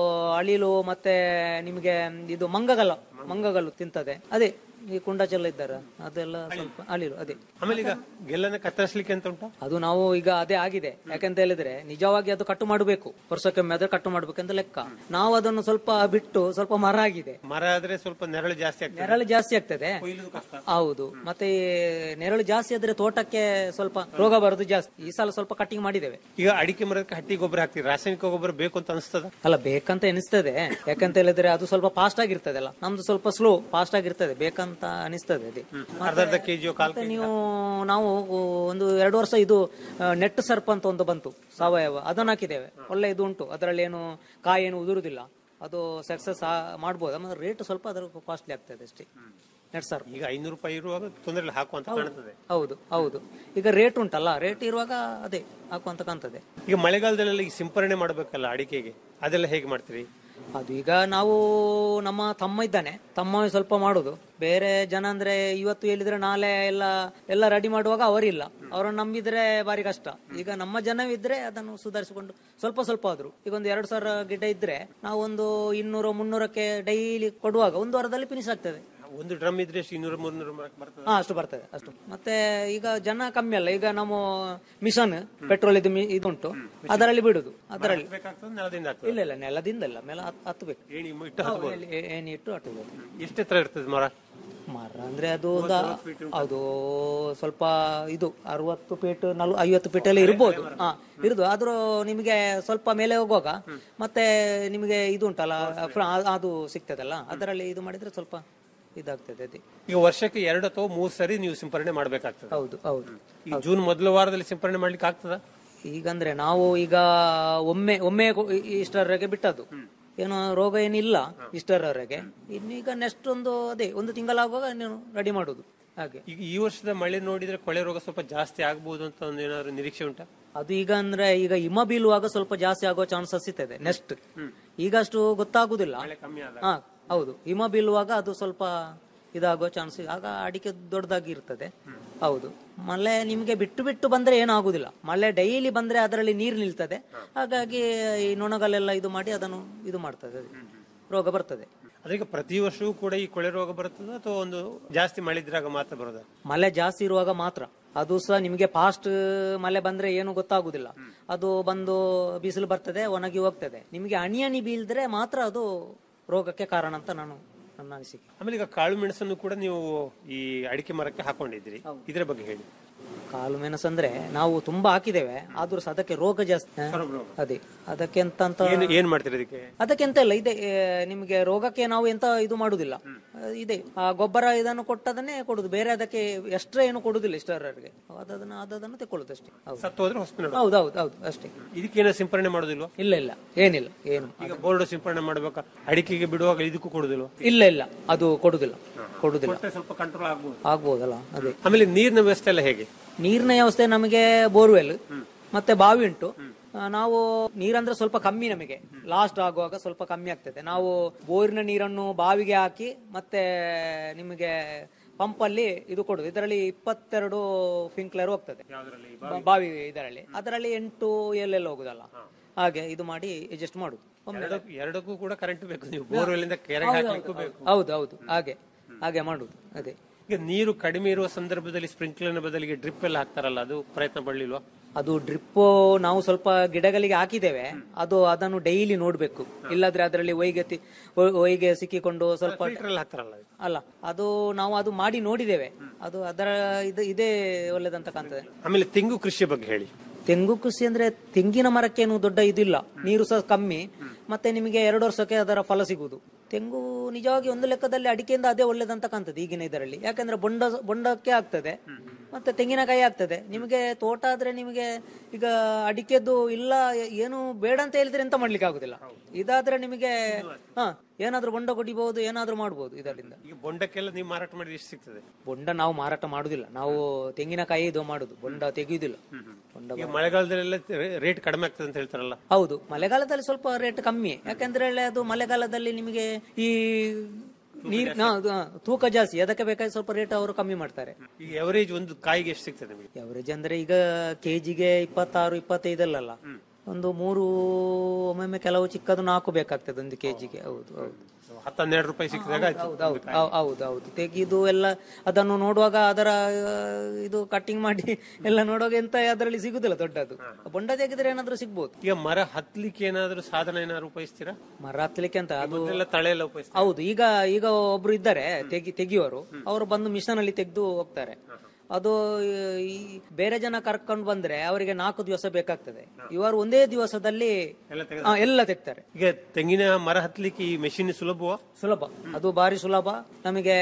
ಅಳಿಲು ಮತ್ತೆ ನಿಮಗೆ ಇದು ಮಂಗಗಲ ಮಂಗಗಲು ತಿಂತದೆ ಅದೇ ಈ ಕುಂಡಚೆಲ್ಲ ಇದ್ದಾರ ಅದೆಲ್ಲ ಸ್ವಲ್ಪ ಅಳಿಲು ಅದೇ ಆಮೇಲೆ ಈಗ ಗೆಲ್ಲನ ಕತ್ತರಿಸ್ಲಿಕ್ಕೆ ಅಂತ ಉಂಟಾ ಅದು ನಾವು ಈಗ ಅದೇ ಆಗಿದೆ ಯಾಕಂತ ಹೇಳಿದ್ರೆ ನಿಜವಾಗಿ ಅದು ಕಟ್ಟು ಮಾಡಬೇಕು ವರ್ಷಕ್ಕೊಮ್ಮೆ ಆದ್ರೆ ಕಟ್ಟು ಮಾಡ್ಬೇಕಂತ ಲೆಕ್ಕ ನಾವು ಅದನ್ನು ಸ್ವಲ್ಪ ಬಿಟ್ಟು ಸ್ವಲ್ಪ ಮರ ಆಗಿದೆ ಮರ ಆದ್ರೆ ಸ್ವಲ್ಪ ನೆರಳು ಜಾಸ್ತಿ ಆಗ್ತದೆ ನೆರಳು ಜಾಸ್ತಿ ಆಗ್ತದೆ ಕೊಯ್ಲುದು ಕಷ್ಟ ಹೌದು ಮತ್ತೆ ಈ ನೆರಳು ಜಾಸ್ತಿ ಆದ್ರೆ ತೋಟಕ್ಕೆ ಸ್ವಲ್ಪ ರೋಗ ಬರೋದು ಜಾಸ್ತಿ ಈ ಸಲ ಸ್ವಲ್ಪ ಕಟಿಂಗ್ ಮಾಡಿದ್ದೇವೆ ಈಗ ಅಡಿಕೆ ಮರಕ್ಕೆ ಹಟ್ಟಿ ಗೊಬ್ಬರ ಹಾಕ್ತೀರಿ ರಾಸಾಯನಿಕ ಗೊಬ್ಬರ ಬೇಕು ಅಂತ ಅನಿಸ್ತದ ಅಲ್ಲ ಬೇಕಂತ ಎನಿಸ್ತದೆ ಯಾಕಂತ ಹೇಳಿದ್ರೆ ಅದು ಸ್ವಲ್ಪ ಫಾಸ್ಟ್ ಆಗಿರ್ತದಲ್ಲ ನಮ್ದು ಸ್ವಲ್ಪ ಸ್ಲೋ ಫಾಸ್ಟ್ ಆಗಿರ್ತದೆ ಬೇಕಂತ ಅನಿಸ್ತದೆ ಅದೇ ಅರ್ಧ ಅರ್ಧ ಕೆಜಿ ಕಾಲ್ ಮತ್ತೆ ನೀವು ನಾವು ಒಂದು ಎರಡು ವರ್ಷ ಇದು ಆ, ನೆಟ್ ಸರ್ಪ್ ಅಂತ ಒಂದು ಬಂತು ಸಾವಯವ ಅದನ್ನ ಹಾಕಿದ್ದೇವೆ ಒಳ್ಳೆ ಇದು ಉಂಟು ಅದರಲ್ಲಿ ಏನು ಕಾಯಿ ಏನು ಉದುರುದಿಲ್ಲ ಅದು ಸಕ್ಸಸ್ ಮಾಡ್ಬೋದು ಆಮೇಲೆ ರೇಟ್ ಸ್ವಲ್ಪ ಅದರ ಕಾಸ್ಟ್ಲಿ ಆಗ್ತದೆ ಅಷ್ಟೇ ನೆಟ್ ಸರ್ಪ್ ಈಗ ಐನೂರು ರೂಪಾಯಿ ಇರುವಾಗ ತೊಂದರೆ ಇಲ್ಲ ಹಾಕುವಂತ ಕಾಣ್ತದೆ ಹೌದು ಹೌದು ಈಗ ರೇಟ್ ಉಂಟಲ್ಲ ರೇಟ್ ಇರುವಾಗ ಅದೇ ಹಾಕುವಂತ ಕಾಣ್ತದೆ ಈಗ ಮಳೆಗಾಲದಲ್ಲೆಲ್ಲ ಈಗ ಸಿಂಪರಣೆ ಮಾಡಬೇಕಲ್ಲ ಅಡಿಕೆಗೆ ಅದೆಲ್ಲ ಹೇಗೆ ಮಾಡ್ತೀರಿ ಅದು ಈಗ ನಾವು ನಮ್ಮ ತಮ್ಮ ಇದ್ದಾನೆ ತಮ್ಮ ಸ್ವಲ್ಪ ಮಾಡುದು ಬೇರೆ ಜನ ಅಂದ್ರೆ ಇವತ್ತು ಹೇಳಿದ್ರೆ ನಾಳೆ ಎಲ್ಲ ಎಲ್ಲ ರೆಡಿ ಮಾಡುವಾಗ ಅವರಿಲ್ಲ ಅವರನ್ನು ನಂಬಿದ್ರೆ ಬಾರಿ ಕಷ್ಟ ಈಗ ನಮ್ಮ ಜನವಿದ್ರೆ ಅದನ್ನು ಸುಧಾರಿಸಿಕೊಂಡು ಸ್ವಲ್ಪ ಸ್ವಲ್ಪ ಆದ್ರು ಈಗ ಒಂದು ಎರಡು ಸಾವಿರ ಗಿಡ ಇದ್ರೆ ನಾವು ಒಂದು ಇನ್ನೂರು ಮುನ್ನೂರಕ್ಕೆ ಡೈಲಿ ಕೊಡುವಾಗ ಒಂದು ವಾರದಲ್ಲಿ ಫಿನಿಶ್ ಆಗ್ತದೆ ಒಂದು ಡ್ರಮ್ ಇದ್ರೆ ಎಷ್ಟು ಇನ್ನೂರು ಮುನ್ನೂರು ಬರ್ತದೆ ಹಾ ಅಷ್ಟು ಬರ್ತದೆ ಅಷ್ಟು ಮತ್ತೆ ಈಗ ಜನ ಕಮ್ಮಿ ಅಲ್ಲ ಈಗ ನಾವು ಮಿಷನ್ ಪೆಟ್ರೋಲ್ ಇದು ಮಿ- ಇದುಂಟು ಅದರಲ್ಲಿ ಬಿಡುದು ಅದರಲ್ಲಿ ಬೇಕಾಗ್ತದೆ ನೆಲದಿಂದ ಆಗ್ತದೆ ಇಲ್ಲ ಇಲ್ಲ ನೆಲದಿಂದ ಇಲ್ಲ ಮೇಲೆ ಹತ್- ಹತ್ಬೇಕು ಏಣಿ ಇಟ್ಟು ಹತ್ಬೋದು. ಹೌದು, ಏ- ಏಣಿ ಇಟ್ಟು ಹತ್ತಬಹುದು ಎಷ್ಟು ಎತ್ತರ ಇರ್ತದೆ ಮರ ಮರ ಅಂದ್ರೆ ಅದು ಒಂದು ಅದು ಸ್ವಲ್ಪ ಇದು ಅರವತ್ತು ಫೀಟ್ ನಲ್ ಐವತ್ತು ಫೀಟ್ ಎಲ್ಲ ಇರ್ಬೋದು ಹಾ ಇರುದು ಆದ್ರೂ ನಿಮಗೆ ಸ್ವಲ್ಪ ಮೇಲೆ ಹೋಗುವಾಗ ಮತ್ತೆ ನಿಮಗೆ ಇದು ಉಂಟಲ್ಲ ಫ್ರ- ಅದು ಸಿಗ್ತದಲ್ಲ ಅದರಲ್ಲಿ ಇದು ಮಾಡಿದ್ರೆ ಸ್ವಲ್ಪ ಇದಾಗ್ತದೆ ಅದೇ ಈಗ ವರ್ಷಕ್ಕೆ ಎರಡು ಅಥವಾ ಮೂರು ಸರಿ ನೀವು ಸಿಂಪರಣೆ ಮಾಡ್ಬೇಕಾಗ್ತದೆ ಹೌದು ಹೌದು ಈ ಜೂನ್ ಮೊದಲ ವಾರದಲ್ಲಿ ಸಿಂಪರಣೆ ಮಾಡ್ಲಿಕ್ಕೆ ಆಗ್ತದ ಈಗಂದ್ರೆ ನಾವು ಈಗ ಒಮ್ಮೆ ಒಮ್ಮೆ ಕೊ- ಇ- ಇಷ್ಟರವರೆಗೆ ಬಿಟ್ಟದ್ದು ಏನು ರೋಗ ಏನಿಲ್ಲ ಇಷ್ಟರವರೆಗೆ ಇನ್ನೀಗ ನೆಕ್ಸ್ಟ್ ಒಂದು ಅದೇ ಒಂದು ತಿಂಗಳಾಗುವಾಗ ನೀವು ರೆಡಿ ಮಾಡುದು ಹಾಗೆ ಈಗ ಈ ವರ್ಷದ ಮಳೆ ನೋಡಿದ್ರೆ ಕೊಳೆ ರೋಗ ಸ್ವಲ್ಪ ಜಾಸ್ತಿ ಆಗ್ಬಹುದು ಅಂತ ಒಂದು ಏನಾದ್ರು ನಿರೀಕ್ಷೆ ಉಂಟಾ ಅದು ಈಗ ಅಂದ್ರೆ ಈಗ ಹಿಮ ಬೀಳುವಾಗ ಸ್ವಲ್ಪ ಜಾಸ್ತಿ ಆಗೋ ಚಾನ್ಸಸ್ ಇರ್ತದೆ ನೆಕ್ಸ್ಟ್ ಈಗ ಅಷ್ಟು ಗೊತ್ತಾಗುದಿಲ್ಲ ಕಮ್ಮಿ ಆದ ಹಾ ಹೌದು ಹಿಮ ಬೀಳುವಾಗ ಅದು ಸ್ವಲ್ಪ ಇದಾಗೋ ಚಾನ್ಸ್ ಆಗ ಅಡಿಕೆ ದೊಡ್ಡದಾಗಿ ಇರ್ತದೆ ಹೌದು ಮಳೆ ನಿಮ್ಗೆ ಬಿಟ್ಟು ಬಿಟ್ಟು ಬಂದ್ರೆ ಏನಾಗುದಿಲ್ಲ ಮಳೆ ಡೈಲಿ ಬಂದ್ರೆ ಅದರಲ್ಲಿ ನೀರು ನಿಲ್ತದೆ ಹಾಗಾಗಿ ಈ ನೊಣಗಳೆಲ್ಲ ಇದು ಮಾಡಿ ಅದನ್ನು ಇದು ಮಾಡ್ತದೆ ಅದು. ರೋಗ ಬರ್ತದೆ ಅದೀಗ ಪ್ರತಿ ವರ್ಷವೂ ಕೂಡ ಈ ಕೊಳೆ ರೋಗ ಬರ್ತದ ಅಥವಾ ಒಂದು ಜಾಸ್ತಿ ಮಳೆ ಇದ್ರಾಗ ಮಾತ್ರ ಬರೋದ ಮಳೆ ಜಾಸ್ತಿ ಇರುವಾಗ ಮಾತ್ರ ಅದು ಸಹ ನಿಮಗೆ ಫಾಸ್ಟ್ ಮಳೆ ಬಂದ್ರೆ ಏನು ಗೊತ್ತಾಗುದಿಲ್ಲ ಅದು ಬಂದು ಬಿಸಿಲು ಬರ್ತದೆ ಒಣಗಿ ಹೋಗ್ತದೆ ನಿಮಗೆ ಅಣಿ ಅಣಿ ಬೀಳ್ದ್ರೆ ಮಾತ್ರ ಅದು ರೋಗಕ್ಕೆ ಕಾರಣ ಅಂತ ನಾನು ನನ್ನ ಅನಿಸಿಕೆ ಆಮೇಲೆ ಈಗ ಕಾಳು ಮೆಣಸನ್ನು ಕೂಡ ನೀವು ಈ ಅಡಿಕೆ ಮರಕ್ಕೆ ಹಾಕೊಂಡಿದ್ದೀರಿ ಇದ್ರ ಬಗ್ಗೆ ಹೇಳಿ ಕಾಲು ಮೆಣಸು ಅಂದ್ರೆ ನಾವು ತುಂಬಾ ಹಾಕಿದ್ದೇವೆ ಆದ್ರೂ ಸಹ ಅದಕ್ಕೆ ರೋಗ ಜಾಸ್ತಿ ಅದೇ ಅದಕ್ಕೆ ಎಂತ ಅಂತ ಏನು ಏನ್ ಮಾಡ್ತೀರಿ ಅದಕ್ಕೆ ಅದಕ್ಕೆ ಎಂತ ಇಲ್ಲ ಇದೆ ಏ, ನಿಮ್ಗೆ ರೋಗಕ್ಕೆ ನಾವು ಎಂತ ಇದು ಮಾಡುದಿಲ್ಲ ಆ, ಇದೆ ಆ ಗೊಬ್ಬರ ಇದನ್ನು ಕೊಟ್ಟದನ್ನೇ ಕೊಡುದು ಬೇರೆ ಅದಕ್ಕೆ ಎಕ್ಸ್ಟ್ರಾ ಏನು ಕೊಡುದಿಲ್ಲ ಇಷ್ಟರವರೆಗೆ ಅದನ್ನ ಅದನ್ನು ತಕೊಳ್ಳುದು ಅಷ್ಟೇ ಹೌದು ಸತ್ತು ಹೋದ್ರೆ ಹೊಸ ಹೌದು ಹೌದು ಹೌದು ಅಷ್ಟೇ ಇದಕ್ಕೇನೋ ಸಿಂಪರಣೆ ಮಾಡೋದಿಲ್ವಾ ಇಲ್ಲ ಇಲ್ಲ ಏನಿಲ್ಲ ಏನು ಈಗ ಬೋರ್ಡ್ ಸಿಂಪರಣೆ ಮಾಡ್ಬೇಕಾ ಅಡಿಕೆಗೆ ಬಿಡುವಾಗ ಇದಕ್ಕೂ ಕೊಡುದಿಲ್ವಾ ಇಲ್ಲ ಇಲ್ಲ ಅದು ಕೊಡುದಿಲ್ಲ ಕೊಡುದಿಲ್ಲ ಕೊಟ್ರೆ ಸ್ವಲ್ಪ ಕಂಟ್ರೋಲ್ ಆಗ್ಬೋದು ಆಗ್ಬೋದಲ್ಲ ಅದೇ ಆಮೇಲೆ ನೀರಿನ ವ್ಯವಸ್ಥೆ ಎಲ್ಲ ಹೇಗೆ ನೀರಿನ ವ್ಯವಸ್ಥೆ ನಮಗೆ ಬೋರ್ವೆಲ್ ಮತ್ತೆ ಬಾವಿ ಉಂಟು ಆ, ನಾವು ನೀರಂದ್ರೆ ಸ್ವಲ್ಪ ಕಮ್ಮಿ ನಮಗೆ ಲಾಸ್ಟ್ ಆಗುವಾಗ ಸ್ವಲ್ಪ ಕಮ್ಮಿ ಆಗ್ತದೆ ನಾವು ಬೋರಿನ ನೀರನ್ನು ಬಾವಿಗೆ ಹಾಕಿ ಮತ್ತೆ ನಿಮಗೆ ಪಂಪ್ ಅಲ್ಲಿ ಇದು ಕೊಡುದು ಇದರಲ್ಲಿ ಇಪ್ಪತ್ತೆರಡು ಫಿಂಕ್ಲರ್ ಹೋಗ್ತದೆ ಬ- ಬಾವಿ ಇದರಲ್ಲಿ ಅದರಲ್ಲಿ ಎಂಟು ಎಲ್ಲೆಲ್ಲ ಹೋಗುದಲ್ಲ ಹಾಗೆ ಇದು ಮಾಡಿ ಅಡ್ಜಸ್ಟ್ ಮಾಡುದು ಒಮ್ಮೆ ಎರಡಕ್ಕೂ- ಎರಡಕ್ಕೂ ಕೂಡ ಕರೆಂಟ್ ಬೇಕು ನೀವು ಬೋರ್ವೆಲ್ ಇಂದ ಕೆರೆಗೆ ಹಾಕ್ಲಿಕ್ಕೂ ಬೇಕು ಹೌದು ಹೌದು ಹಾಗೆ ಹಾಗೆ ಮಾಡುದು ಅದೇ ಈಗ ನೀರು ಕಡಿಮೆ ಇರುವ ಸಂದರ್ಭದಲ್ಲಿ ಸ್ಪ್ರಿಂಕ್ಲರ್ನ ಬದಲಿಗೆ ಡ್ರಿಪ್ ಎಲ್ಲ ಹಾಕ್ತಾರಲ್ಲ ಅದು ಪ್ರಯತ್ನ ಪಡ್ಲಿಲ್ವಾ ಅದು ಡ್ರಿಪ್ ನಾವು ಸ್ವಲ್ಪ ಗಿಡಗಳಿಗೆ ಹಾಕಿದ್ದೇವೆ ಅದು ಅದನ್ನು ಡೈಲಿ ನೋಡ್ಬೇಕು ಇಲ್ಲದ್ರೆ ಅದರಲ್ಲಿ ಒಯ್ಗೆ ತಿ- ಒ- ಒಯ್ಗೆ ಸಿಕ್ಕಿಕೊಂಡು ಸ್ವಲ್ಪ ಫಿಲ್ಟರ್ ಎಲ್ಲ ಹಾಕ್ತಾರಲ್ಲ ಅದು. ಅಲ್ಲ ಅದು ನಾವು ಅದು ಮಾಡಿ ನೋಡಿದ್ದೇವೆ ಅದು ಅದರ ಇದು ಇದೇ ಒಳ್ಳೇದಂತ ಕಾಣ್ತದೆ ಆಮೇಲೆ ತೆಂಗು ಕೃಷಿಯ ಬಗ್ಗೆ ಹೇಳಿ ತೆಂಗು ಕೃಷಿ ಅಂದ್ರೆ ತೆಂಗಿನ ಮರಕ್ಕೇನು ದೊಡ್ಡ ಇದಿಲ್ಲ ನೀರು ಸಹ ಕಮ್ಮಿ ಮತ್ತೆ ನಿಮಗೆ ಎರಡು ವರ್ಷಕ್ಕೆ ಅದರ ಫಲ ಸಿಗುವುದು ತೆಂಗು ನಿಜವಾಗಿ ಒಂದು ಲೆಕ್ಕದಲ್ಲಿ ಅಡಿಕೆಯಿಂದ ಅದೇ ಒಳ್ಳೇದಂತ ಕಾಣ್ತದೆ ಈಗಿನ ಇದರಲ್ಲಿ ಯಾಕಂದ್ರೆ ಬೊಂಡ ಬೊಂಡಕ್ಕೆ ಆಗ್ತದೆ ಮತ್ತೆ ತೆಂಗಿನಕಾಯಿ ಆಗ್ತದೆ ನಿಮಗೆ ತೋಟ ಆದ್ರೆ ನಿಮಗೆ ಈಗ ಅಡಿಕೆದ್ದು ಇಲ್ಲ ಏನು ಬೇಡ ಅಂತ ಹೇಳಿದ್ರೆ ಎಂತ ಮಾಡ್ಲಿಕ್ಕೆ ಆಗುದಿಲ್ಲ ಇದಾದ್ರೆ ನಿಮಗೆ ಹ ಏನಾದ್ರೂ ಬೊಂಡ ಕೊಡಿಬಹುದು ಏನಾದ್ರೂ ಮಾಡಬಹುದು ಇದರಿಂದ ಈಗ ಬೊಂಡಕ್ಕೆಲ್ಲ ನೀವು ಮಾರಾಟ ಮಾಡಿದ್ರೆ ಎಷ್ಟು ಸಿಗ್ತದೆ ಬೊಂಡ ನಾವು ಮಾರಾಟ ಮಾಡುದಿಲ್ಲ ನಾವು ತೆಂಗಿನಕಾಯಿ ಇದು ಮಾಡುದು ಬೊಂಡ ತೆಗೆಯುವುದಿಲ್ಲ ಬೊಂಡ ಈಗ ಮಳೆಗಾಲದಲ್ಲೆಲ್ಲ ರೇಟ್ ಕಡಿಮೆ ಆಗ್ತದೆ ಅಂತ ಹೇಳ್ತಾರಲ್ಲ ಹೌದು ಮಳೆಗಾಲದಲ್ಲಿ ಸ್ವಲ್ಪ ರೇಟ್ ಕಮ್ಮಿ ಯಾಕಂದ್ರೆ ಹೇಳಿ ಅದು ಮಳೆಗಾಲದಲ್ಲಿ ನಿಮಗೆ ಈ ನೀರ್ ಹಾ, ಅದು, ಹಾ, ತೂಕ ಜಾಸ್ತಿ ಅದಕ್ಕೆ ಬೇಕಾಗಿ ಸ್ವಲ್ಪ ರೇಟ್ ಅವರು ಕಮ್ಮಿ ಮಾಡ್ತಾರೆ ಈಗ ಎವರೇಜ್ ಒಂದು ಕಾಯಿಗೆ ಎಷ್ಟು ಸಿಗ್ತದೆ ನಿಮಗೆ ಎವರೇಜ್ ಅಂದ್ರೆ ಈಗ ಕೆಜಿಗೆ ಇಪ್ಪತ್ತಾರು ಇಪ್ಪತ್ತೈದಲ್ಲ ಒಂದು ಮೂರು ಒಮ್ಮೊಮ್ಮೆ ಕೆಲವು ಚಿಕ್ಕದು ನಾಲ್ಕು ಬೇಕಾಗ್ತದೆ ಒಂದು ಕೆಜಿಗೆ ಹೌದು ಹೌದು ಹತ್ತು ಹನ್ನೆರಡು ರೂಪಾಯಿ ಸಿಕ್ಕಿದಾಗ ಆಯ್ತು. ಹೌದು ಹೌದು ಹೌ- ಹೌದು ಹೌದು ತೆಗೆದು ಎಲ್ಲ ಅದನ್ನು ನೋಡುವಾಗ ಅದರ ಆ, ಇದು ಕಟ್ಟಿಂಗ್ ಮಾಡಿ ಎಲ್ಲ ನೋಡುವಾಗ ಎಂತ ಅದರಲ್ಲಿ ಸಿಗುದಿಲ್ಲ ದೊಡ್ಡದು ಬೊಂಡ ತೆಗೆದ್ರೆ ಏನಾದ್ರೂ ಸಿಗ್ಬೋದು ಈಗ ಮರ ಹತ್ಲಿಕ್ಕೆ ಏನಾದ್ರು ಸಾಧನ ಏನಾದ್ರು ಉಪಯೋಗಿಸ್ತೀರಾ ಮರ ಹತ್ತಲಿಕ್ಕೆ ಅಂತ ಅದು ಮೊದಲೆಲ್ಲ ತಳೆ ಎಲ್ಲ ಉಪಯೋಗಿಸ್ತೀರಾ ಹೌದು ಈಗ ಈಗ ಒಬ್ರು ಇದ್ದಾರೆ ತೆಗಿ ತೆಗಿಯೋರು ಅವರು ಬಂದು ಮಿಷನ್ ಅಲ್ಲಿ ತೆಗೆದು ಹೋಗ್ತಾರೆ ಅದು ಈ ಬೇರೆ ಜನ ಕರ್ಕೊಂಡು ಬಂದ್ರೆ ಅವರಿಗೆ ನಾಲ್ಕು ದಿವಸ ಬೇಕಾಗ್ತದೆ ಇವರು ಒಂದೇ ದಿವಸದಲ್ಲಿ ಎಲ್ಲ ತೆಗೆದು- ಆ, ಎಲ್ಲ ತೆಗ್ತಾರೆ ಈಗ ತೆಂಗಿನ ಮರ ಹತ್ಲಿಕ್ಕೆ ಈ ಮೆಷಿನ್ ಸುಲಭವಾ ಸುಲಭ ಅದು ಬಾರಿ ಸುಲಭ ನಮಗೆ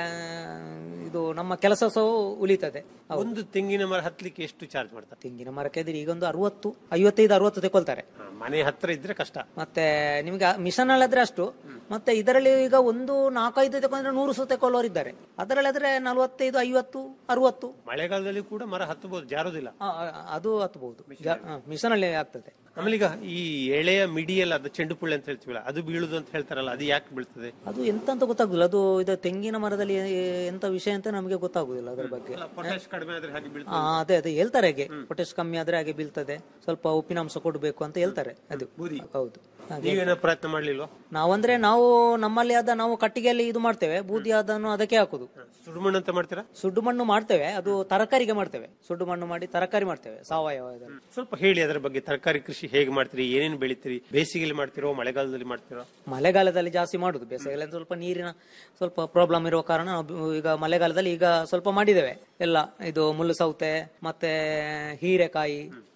ಇದು ನಮ್ಮ ಕೆಲಸ ಸಹ ಉಳಿತದೆ ಹೌದು. ಒಂದು ತೆಂಗಿನ ಮರ ಹತ್ಲಿಕ್ಕೆ ಎಷ್ಟು ಚಾರ್ಜ್ ಮಾಡ್ತಾರೆ ತೆಂಗಿನ ಮರಕ್ಕೆ ಇದ್ರೆ ಈಗ ಒಂದು ಅರವತ್ತು ಐವತ್ತೈದು ಅರವತ್ತು ತಗೊಳ್ತಾರೆ ಹಾ, ಮನೆ ಹತ್ರ ಇದ್ರೆ ಕಷ್ಟ ಮತ್ತೆ ನಿಮಗೆ ಮಿಷನ್ ಅಲ್ಲಾದ್ರೆ ಅಷ್ಟು ಮತ್ತೆ ಇದರಲ್ಲಿ ಈಗ ಒಂದು ನಾಲ್ಕೈದು ತಗೊಂಡ್ರೆ ನೂರು ಸಹ ತಗೊಳ್ಳೋರು ಇದ್ದಾರೆ ಅದರಲ್ಲಿ ಆದ್ರೆ ನಲವತ್ತೈದು ಐವತ್ತು ಅರವತ್ತು ಮಳೆಗಾಲದಲ್ಲಿ ಕೂಡ ಮರ ಹತ್ತಬಹುದು ಜಾರೋದಿಲ್ಲ ಆ, ಆ, ಅದು ಹತ್ಬಹುದು ಮಿಷನ್ ಅಲ್ಲಿ ಆಗ್ತದೆ ಆಮೇಲೆ ಈಗ ಈ ಎಳೆಯ ಮಿಡಿಯಲ್ಲ ಅದು ಚೆಂಡು ಪುಳ್ಳೆ ಅಂತ ಹೇಳ್ತೀವಲ್ಲ ಅದು ಬೀಳುದು ಅಂತ ಹೇಳ್ತಾರಲ್ಲ ಅದು ಯಾಕೆ ಬೀಳ್ತದೆ ಅದು ಎಂತ ಅಂತ ಗೊತ್ತಾಗುದಿಲ್ಲ ಅದು ಇದು ತೆಂಗಿನ ಮರದಲ್ಲಿ ಎಂತ ವಿಷಯ ಅಂತ ನಮಗೆ ಗೊತ್ತಾಗುದಿಲ್ಲ ಅದರ ಬಗ್ಗೆ ಪೊಟ್ಯಾಶ್ ಕಡಿಮೆ ಆದ್ರೆ ಹಾಗೆ ಬೀಳ್ತದೆ ಆ, ಅದೇ ಅದೇ ಹೇಳ್ತಾರೆ ಹಾಗೆ ಪೊಟ್ಯಾಶ್ ಕಮ್ಮಿ ಆದ್ರೆ ಹಾಗೆ ಬೀಳ್ತದೆ ಸ್ವಲ್ಪ ಉಪ್ಪಿನಾಂಶ ಕೊಡಬೇಕು ಅಂತ ಹೇಳ್ತಾರೆ ಅದು ಹೌದು ಹಾಗೆ ನೀವೇನೋ ಪ್ರಯತ್ನ ಮಾಡ್ಲಿಲ್ವಾ ನಾವಂದ್ರೆ ನಾವು ನಮ್ಮಲ್ಲಿ ಆದ ನಾವು ಕಟ್ಟಿಗೆಯಲ್ಲಿ ಇದು ಮಾಡ್ತೇವೆ ಬೂದಿ ಅದನ್ನು ಅದಕ್ಕೆ ಹಾಕುದು ಸುಡುಮಣ್ಣು ಅಂತ ಮಾಡ್ತೀರಾ ಸುಡ್ಡು ಮಣ್ಣು ಮಾಡ್ತೇವೆ ಅದು ತರಕಾರಿಗೆ ಮಾಡ್ತೇವೆ ಸುಡ್ಡು ಮಣ್ಣು ಮಾಡಿ ತರಕಾರಿ ಮಾಡ್ತೇವೆ ಸಾವಯವ ಇದನ್ನು. ಸ್ವಲ್ಪ ಹೇಳಿ ಅದರ ಬಗ್ಗೆ ತರಕಾರಿ ಕೃಷಿ ಹೇಗೆ ಮಾಡ್ತೀರಿ ಏನೇನು ಬೆಳಿತೀರಿ ಬೇಸಿಗೆಯಲ್ಲಿ ಮಾಡ್ತಿರೋ ಮಳೆಗಾಲದಲ್ಲಿ ಮಾಡ್ತಿರೋ ಮಳೆಗಾಲದಲ್ಲಿ ಜಾಸ್ತಿ ಮಾಡುದು ಬೇಸಿಗೆಯಲ್ಲಿ ಸ್ವಲ್ಪ ನೀರಿನ ಸ್ವಲ್ಪ ಪ್ರಾಬ್ಲಮ್ ಇರುವ ಕಾರಣ ನಾವು ಈಗ ಮಳೆಗಾಲದಲ್ಲಿ ಈಗ ಸ್ವಲ್ಪ ಮಾಡಿದ್ದೇವೆ ಎಲ್ಲ ಇದು ಮುಳ್ಳು ಸೌತೆ ಮತ್ತೆ ಹೀರೆಕಾಯಿ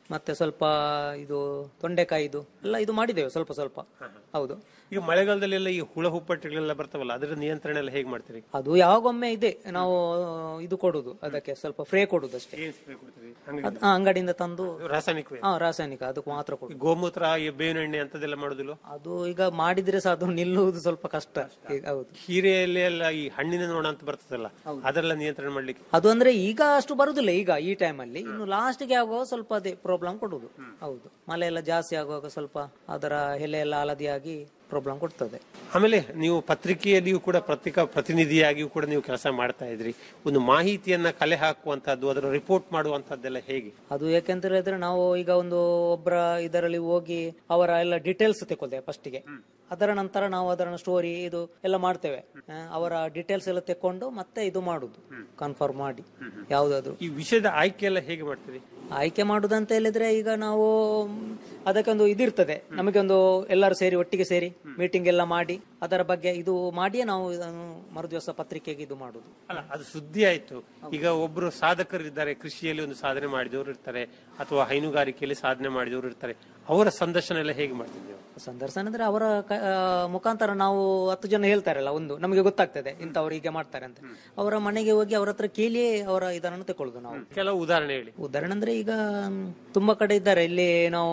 ಮತ್ತೆ ಸ್ವಲ್ಪ ಇದು ತೊಂಡೆಕಾಯಿದು ಎಲ್ಲ ಇದು ಮಾಡಿದ್ದೇವೆ ಸ್ವಲ್ಪ ಸ್ವಲ್ಪ ಹೌದು ಈಗ ಮಳೆಗಾಲದಲ್ಲೆಲ್ಲ ಈ ಹುಳ ಹುಪ್ಪಟ್ಟೆಗಳೆಲ್ಲ ಬರ್ತಾವಲ್ಲ ಅದರ ನಿಯಂತ್ರಣ ಎಲ್ಲ ಹೇಗೆ ಮಾಡ್ತೀರಿ ಅದು ಯಾವಾಗೊಮ್ಮೆ ಇದೆ ನಾವು ಇದು ಕೊಡುದು ಅದಕ್ಕೆ ಸ್ವಲ್ಪ ಫ್ರೇ ಕೊಡುದು ಅಷ್ಟೇ ಏನ್ ಸ್ಪ್ರೇ ಕೊಡ್ತೀರಿ ಅದ್- ಆ, ಅಂಗಡಿಯಿಂದ ತಂದು ರಾಸಾಯನಿಕವೇ ಹಾ ರಾಸಾಯನಿಕ ಅದಕ್ಕೆ ಮಾತ್ರ ಕೊಡುದು ಈ ಗೋಮೂತ್ರ ಈ ಬೇವಿನ ಎಣ್ಣೆ ಅಂತದೆಲ್ಲ ಮಾಡುದಿಲ್ಲ ಅದು ಈಗ ಮಾಡಿದ್ರೆ ಸಹ ಅದು ನಿಲ್ಲುವುದು ಸ್ವಲ್ಪ ಕಷ್ಟ ಈಗ ಹೌದು ಹೀರೆಯಲ್ಲಿ ಎಲ್ಲ ಈ ಹಣ್ಣಿನ ನೋಣ ಅಂತ ಬರ್ತದಲ್ಲ ಅದೆಲ್ಲ ನಿಯಂತ್ರಣ ಮಾಡ್ಲಿಕ್ಕೆ ಅದು ಅಂದ್ರೆ ಈಗ ಅಷ್ಟು ಬರುದಿಲ್ಲ ಈಗ ಈ ಟೈಮ್ ಅಲ್ಲಿ ಇನ್ನು ಲಾಸ್ಟ್ ಗೆ ಆಗುವಾಗ ಸ್ವಲ್ಪ ಅದೇ ಪ್ರಾಬ್ಲಮ್ ಕೊಡುದು ಹೌದು ಮಳೆ ಎಲ್ಲ ಜಾಸ್ತಿ ಆಗುವಾಗ ಸ್ವಲ್ಪ ಅದರ ಎಲೆ ಎಲ್ಲ ಹಳದಿಯಾಗಿ ಪ್ರಾಬ್ಲಮ್ ಕೊಡ್ತದೆ ಆಮೇಲೆ ನೀವು ಪತ್ರಿಕೆಯಲ್ಲಿಯೂ ಕೂಡ ಪತ್ರಿಕಾ ಪ್ರತಿನಿಧಿಯಾಗಿಯೂ ಕೂಡ ನೀವು ಕೆಲಸ ಮಾಡ್ತಾ ಇದ್ರಿ ಒಂದು ಮಾಹಿತಿಯನ್ನ ಕಲೆ ಹಾಕುವಂತದ್ದು ಅದರ ರಿಪೋರ್ಟ್ ಮಾಡುವಂತದ್ದೆಲ್ಲ ಹೇಗೆ ಅದು ಯಾಕೆಂತ ಹೇಳಿದ್ರೆ ನಾವು ಈಗ ಒಂದು ಒಬ್ಬರ ಇದರಲ್ಲಿ ಹೋಗಿ ಅವರ ಎಲ್ಲ ಡೀಟೇಲ್ಸ್ ತಗೊಳ್ತೇವೆ ಫಸ್ಟಿಗೆ ಅದರ ನಂತರ ನಾವು ಅದರ ಸ್ಟೋರಿ ಇದು ಎಲ್ಲ ಮಾಡ್ತೇವೆ ಆ, ಅವರ ಡೀಟೇಲ್ಸ್ ಎಲ್ಲ ತೆಕೊಂಡು ಮತ್ತೆ ಇದು ಮಾಡುದು ಕನ್ಫರ್ಮ್ ಮಾಡಿ ಯಾವ್ದಾದ್ರು ಈ ವಿಷಯದ ಆಯ್ಕೆ ಎಲ್ಲ ಹೇಗೆ ಮಾಡ್ತೀರಿ ಆಯ್ಕೆ ಮಾಡುದಂತ ಹೇಳಿದ್ರೆ ಈಗ ನಾವು ಮ್, ಅದಕ್ಕೊಂದು ಇದಿರ್ತದೆ ನಮಗೆ ಒಂದು ಎಲ್ಲರೂ ಸೇರಿ ಒಟ್ಟಿಗೆ ಸೇರಿ ಮೀಟಿಂಗ್ ಎಲ್ಲ ಮಾಡಿ ಅದರ ಬಗ್ಗೆ ಇದು ಮಾಡಿಯೇ ನಾವು ಇದನ್ನು ಮರುದಿವಸ ಪತ್ರಿಕೆಗೆ ಇದು ಮಾಡುದು ಅಲ್ಲ ಅದು ಸುದ್ದಿ ಆಯ್ತು ಈಗ ಒಬ್ರು ಸಾಧಕರಿದ್ದಾರೆ ಕೃಷಿಯಲ್ಲಿ ಒಂದು ಸಾಧನೆ ಮಾಡಿದವರು ಇರ್ತಾರೆ ಅಥವಾ ಹೈನುಗಾರಿಕೆಯಲ್ಲಿ ಸಾಧನೆ ಮಾಡಿದವರು ಇರ್ತಾರೆ ಅವರ ಸಂದರ್ಶನ ಎಲ್ಲ ಹೇಗೆ ಮಾಡ್ತಿದ್ದೀವಿ ಸಂದರ್ಶನ ಅಂದ್ರೆ ಅವರ ಕ- ಆ, ಮುಖಾಂತರ ನಾವು ಹತ್ತು ಜನ ಹೇಳ್ತಾರಲ್ಲ ಒಂದು ನಮಗೆ ಗೊತ್ತಾಗ್ತದೆ ಇಂಥವ್ರು ಹೀಗೆ ಮಾಡ್ತಾರೆ ಅಂತ ಅವರ ಮನೆಗೆ ಹೋಗಿ ಅವರ ಹತ್ರ ಕೇಳಿಯೇ ಅವರ ಇದನ್ನು ತಕೊಳ್ಳುದು ನಾವು ಕೆಲವು ಉದಾಹರಣೆ ಹೇಳಿ ಉದಾಹರಣೆ ಅಂದ್ರೆ ಈಗ ಮ್, ತುಂಬಾ ಕಡೆ ಇದ್ದಾರೆ ಇಲ್ಲಿ ನಾವು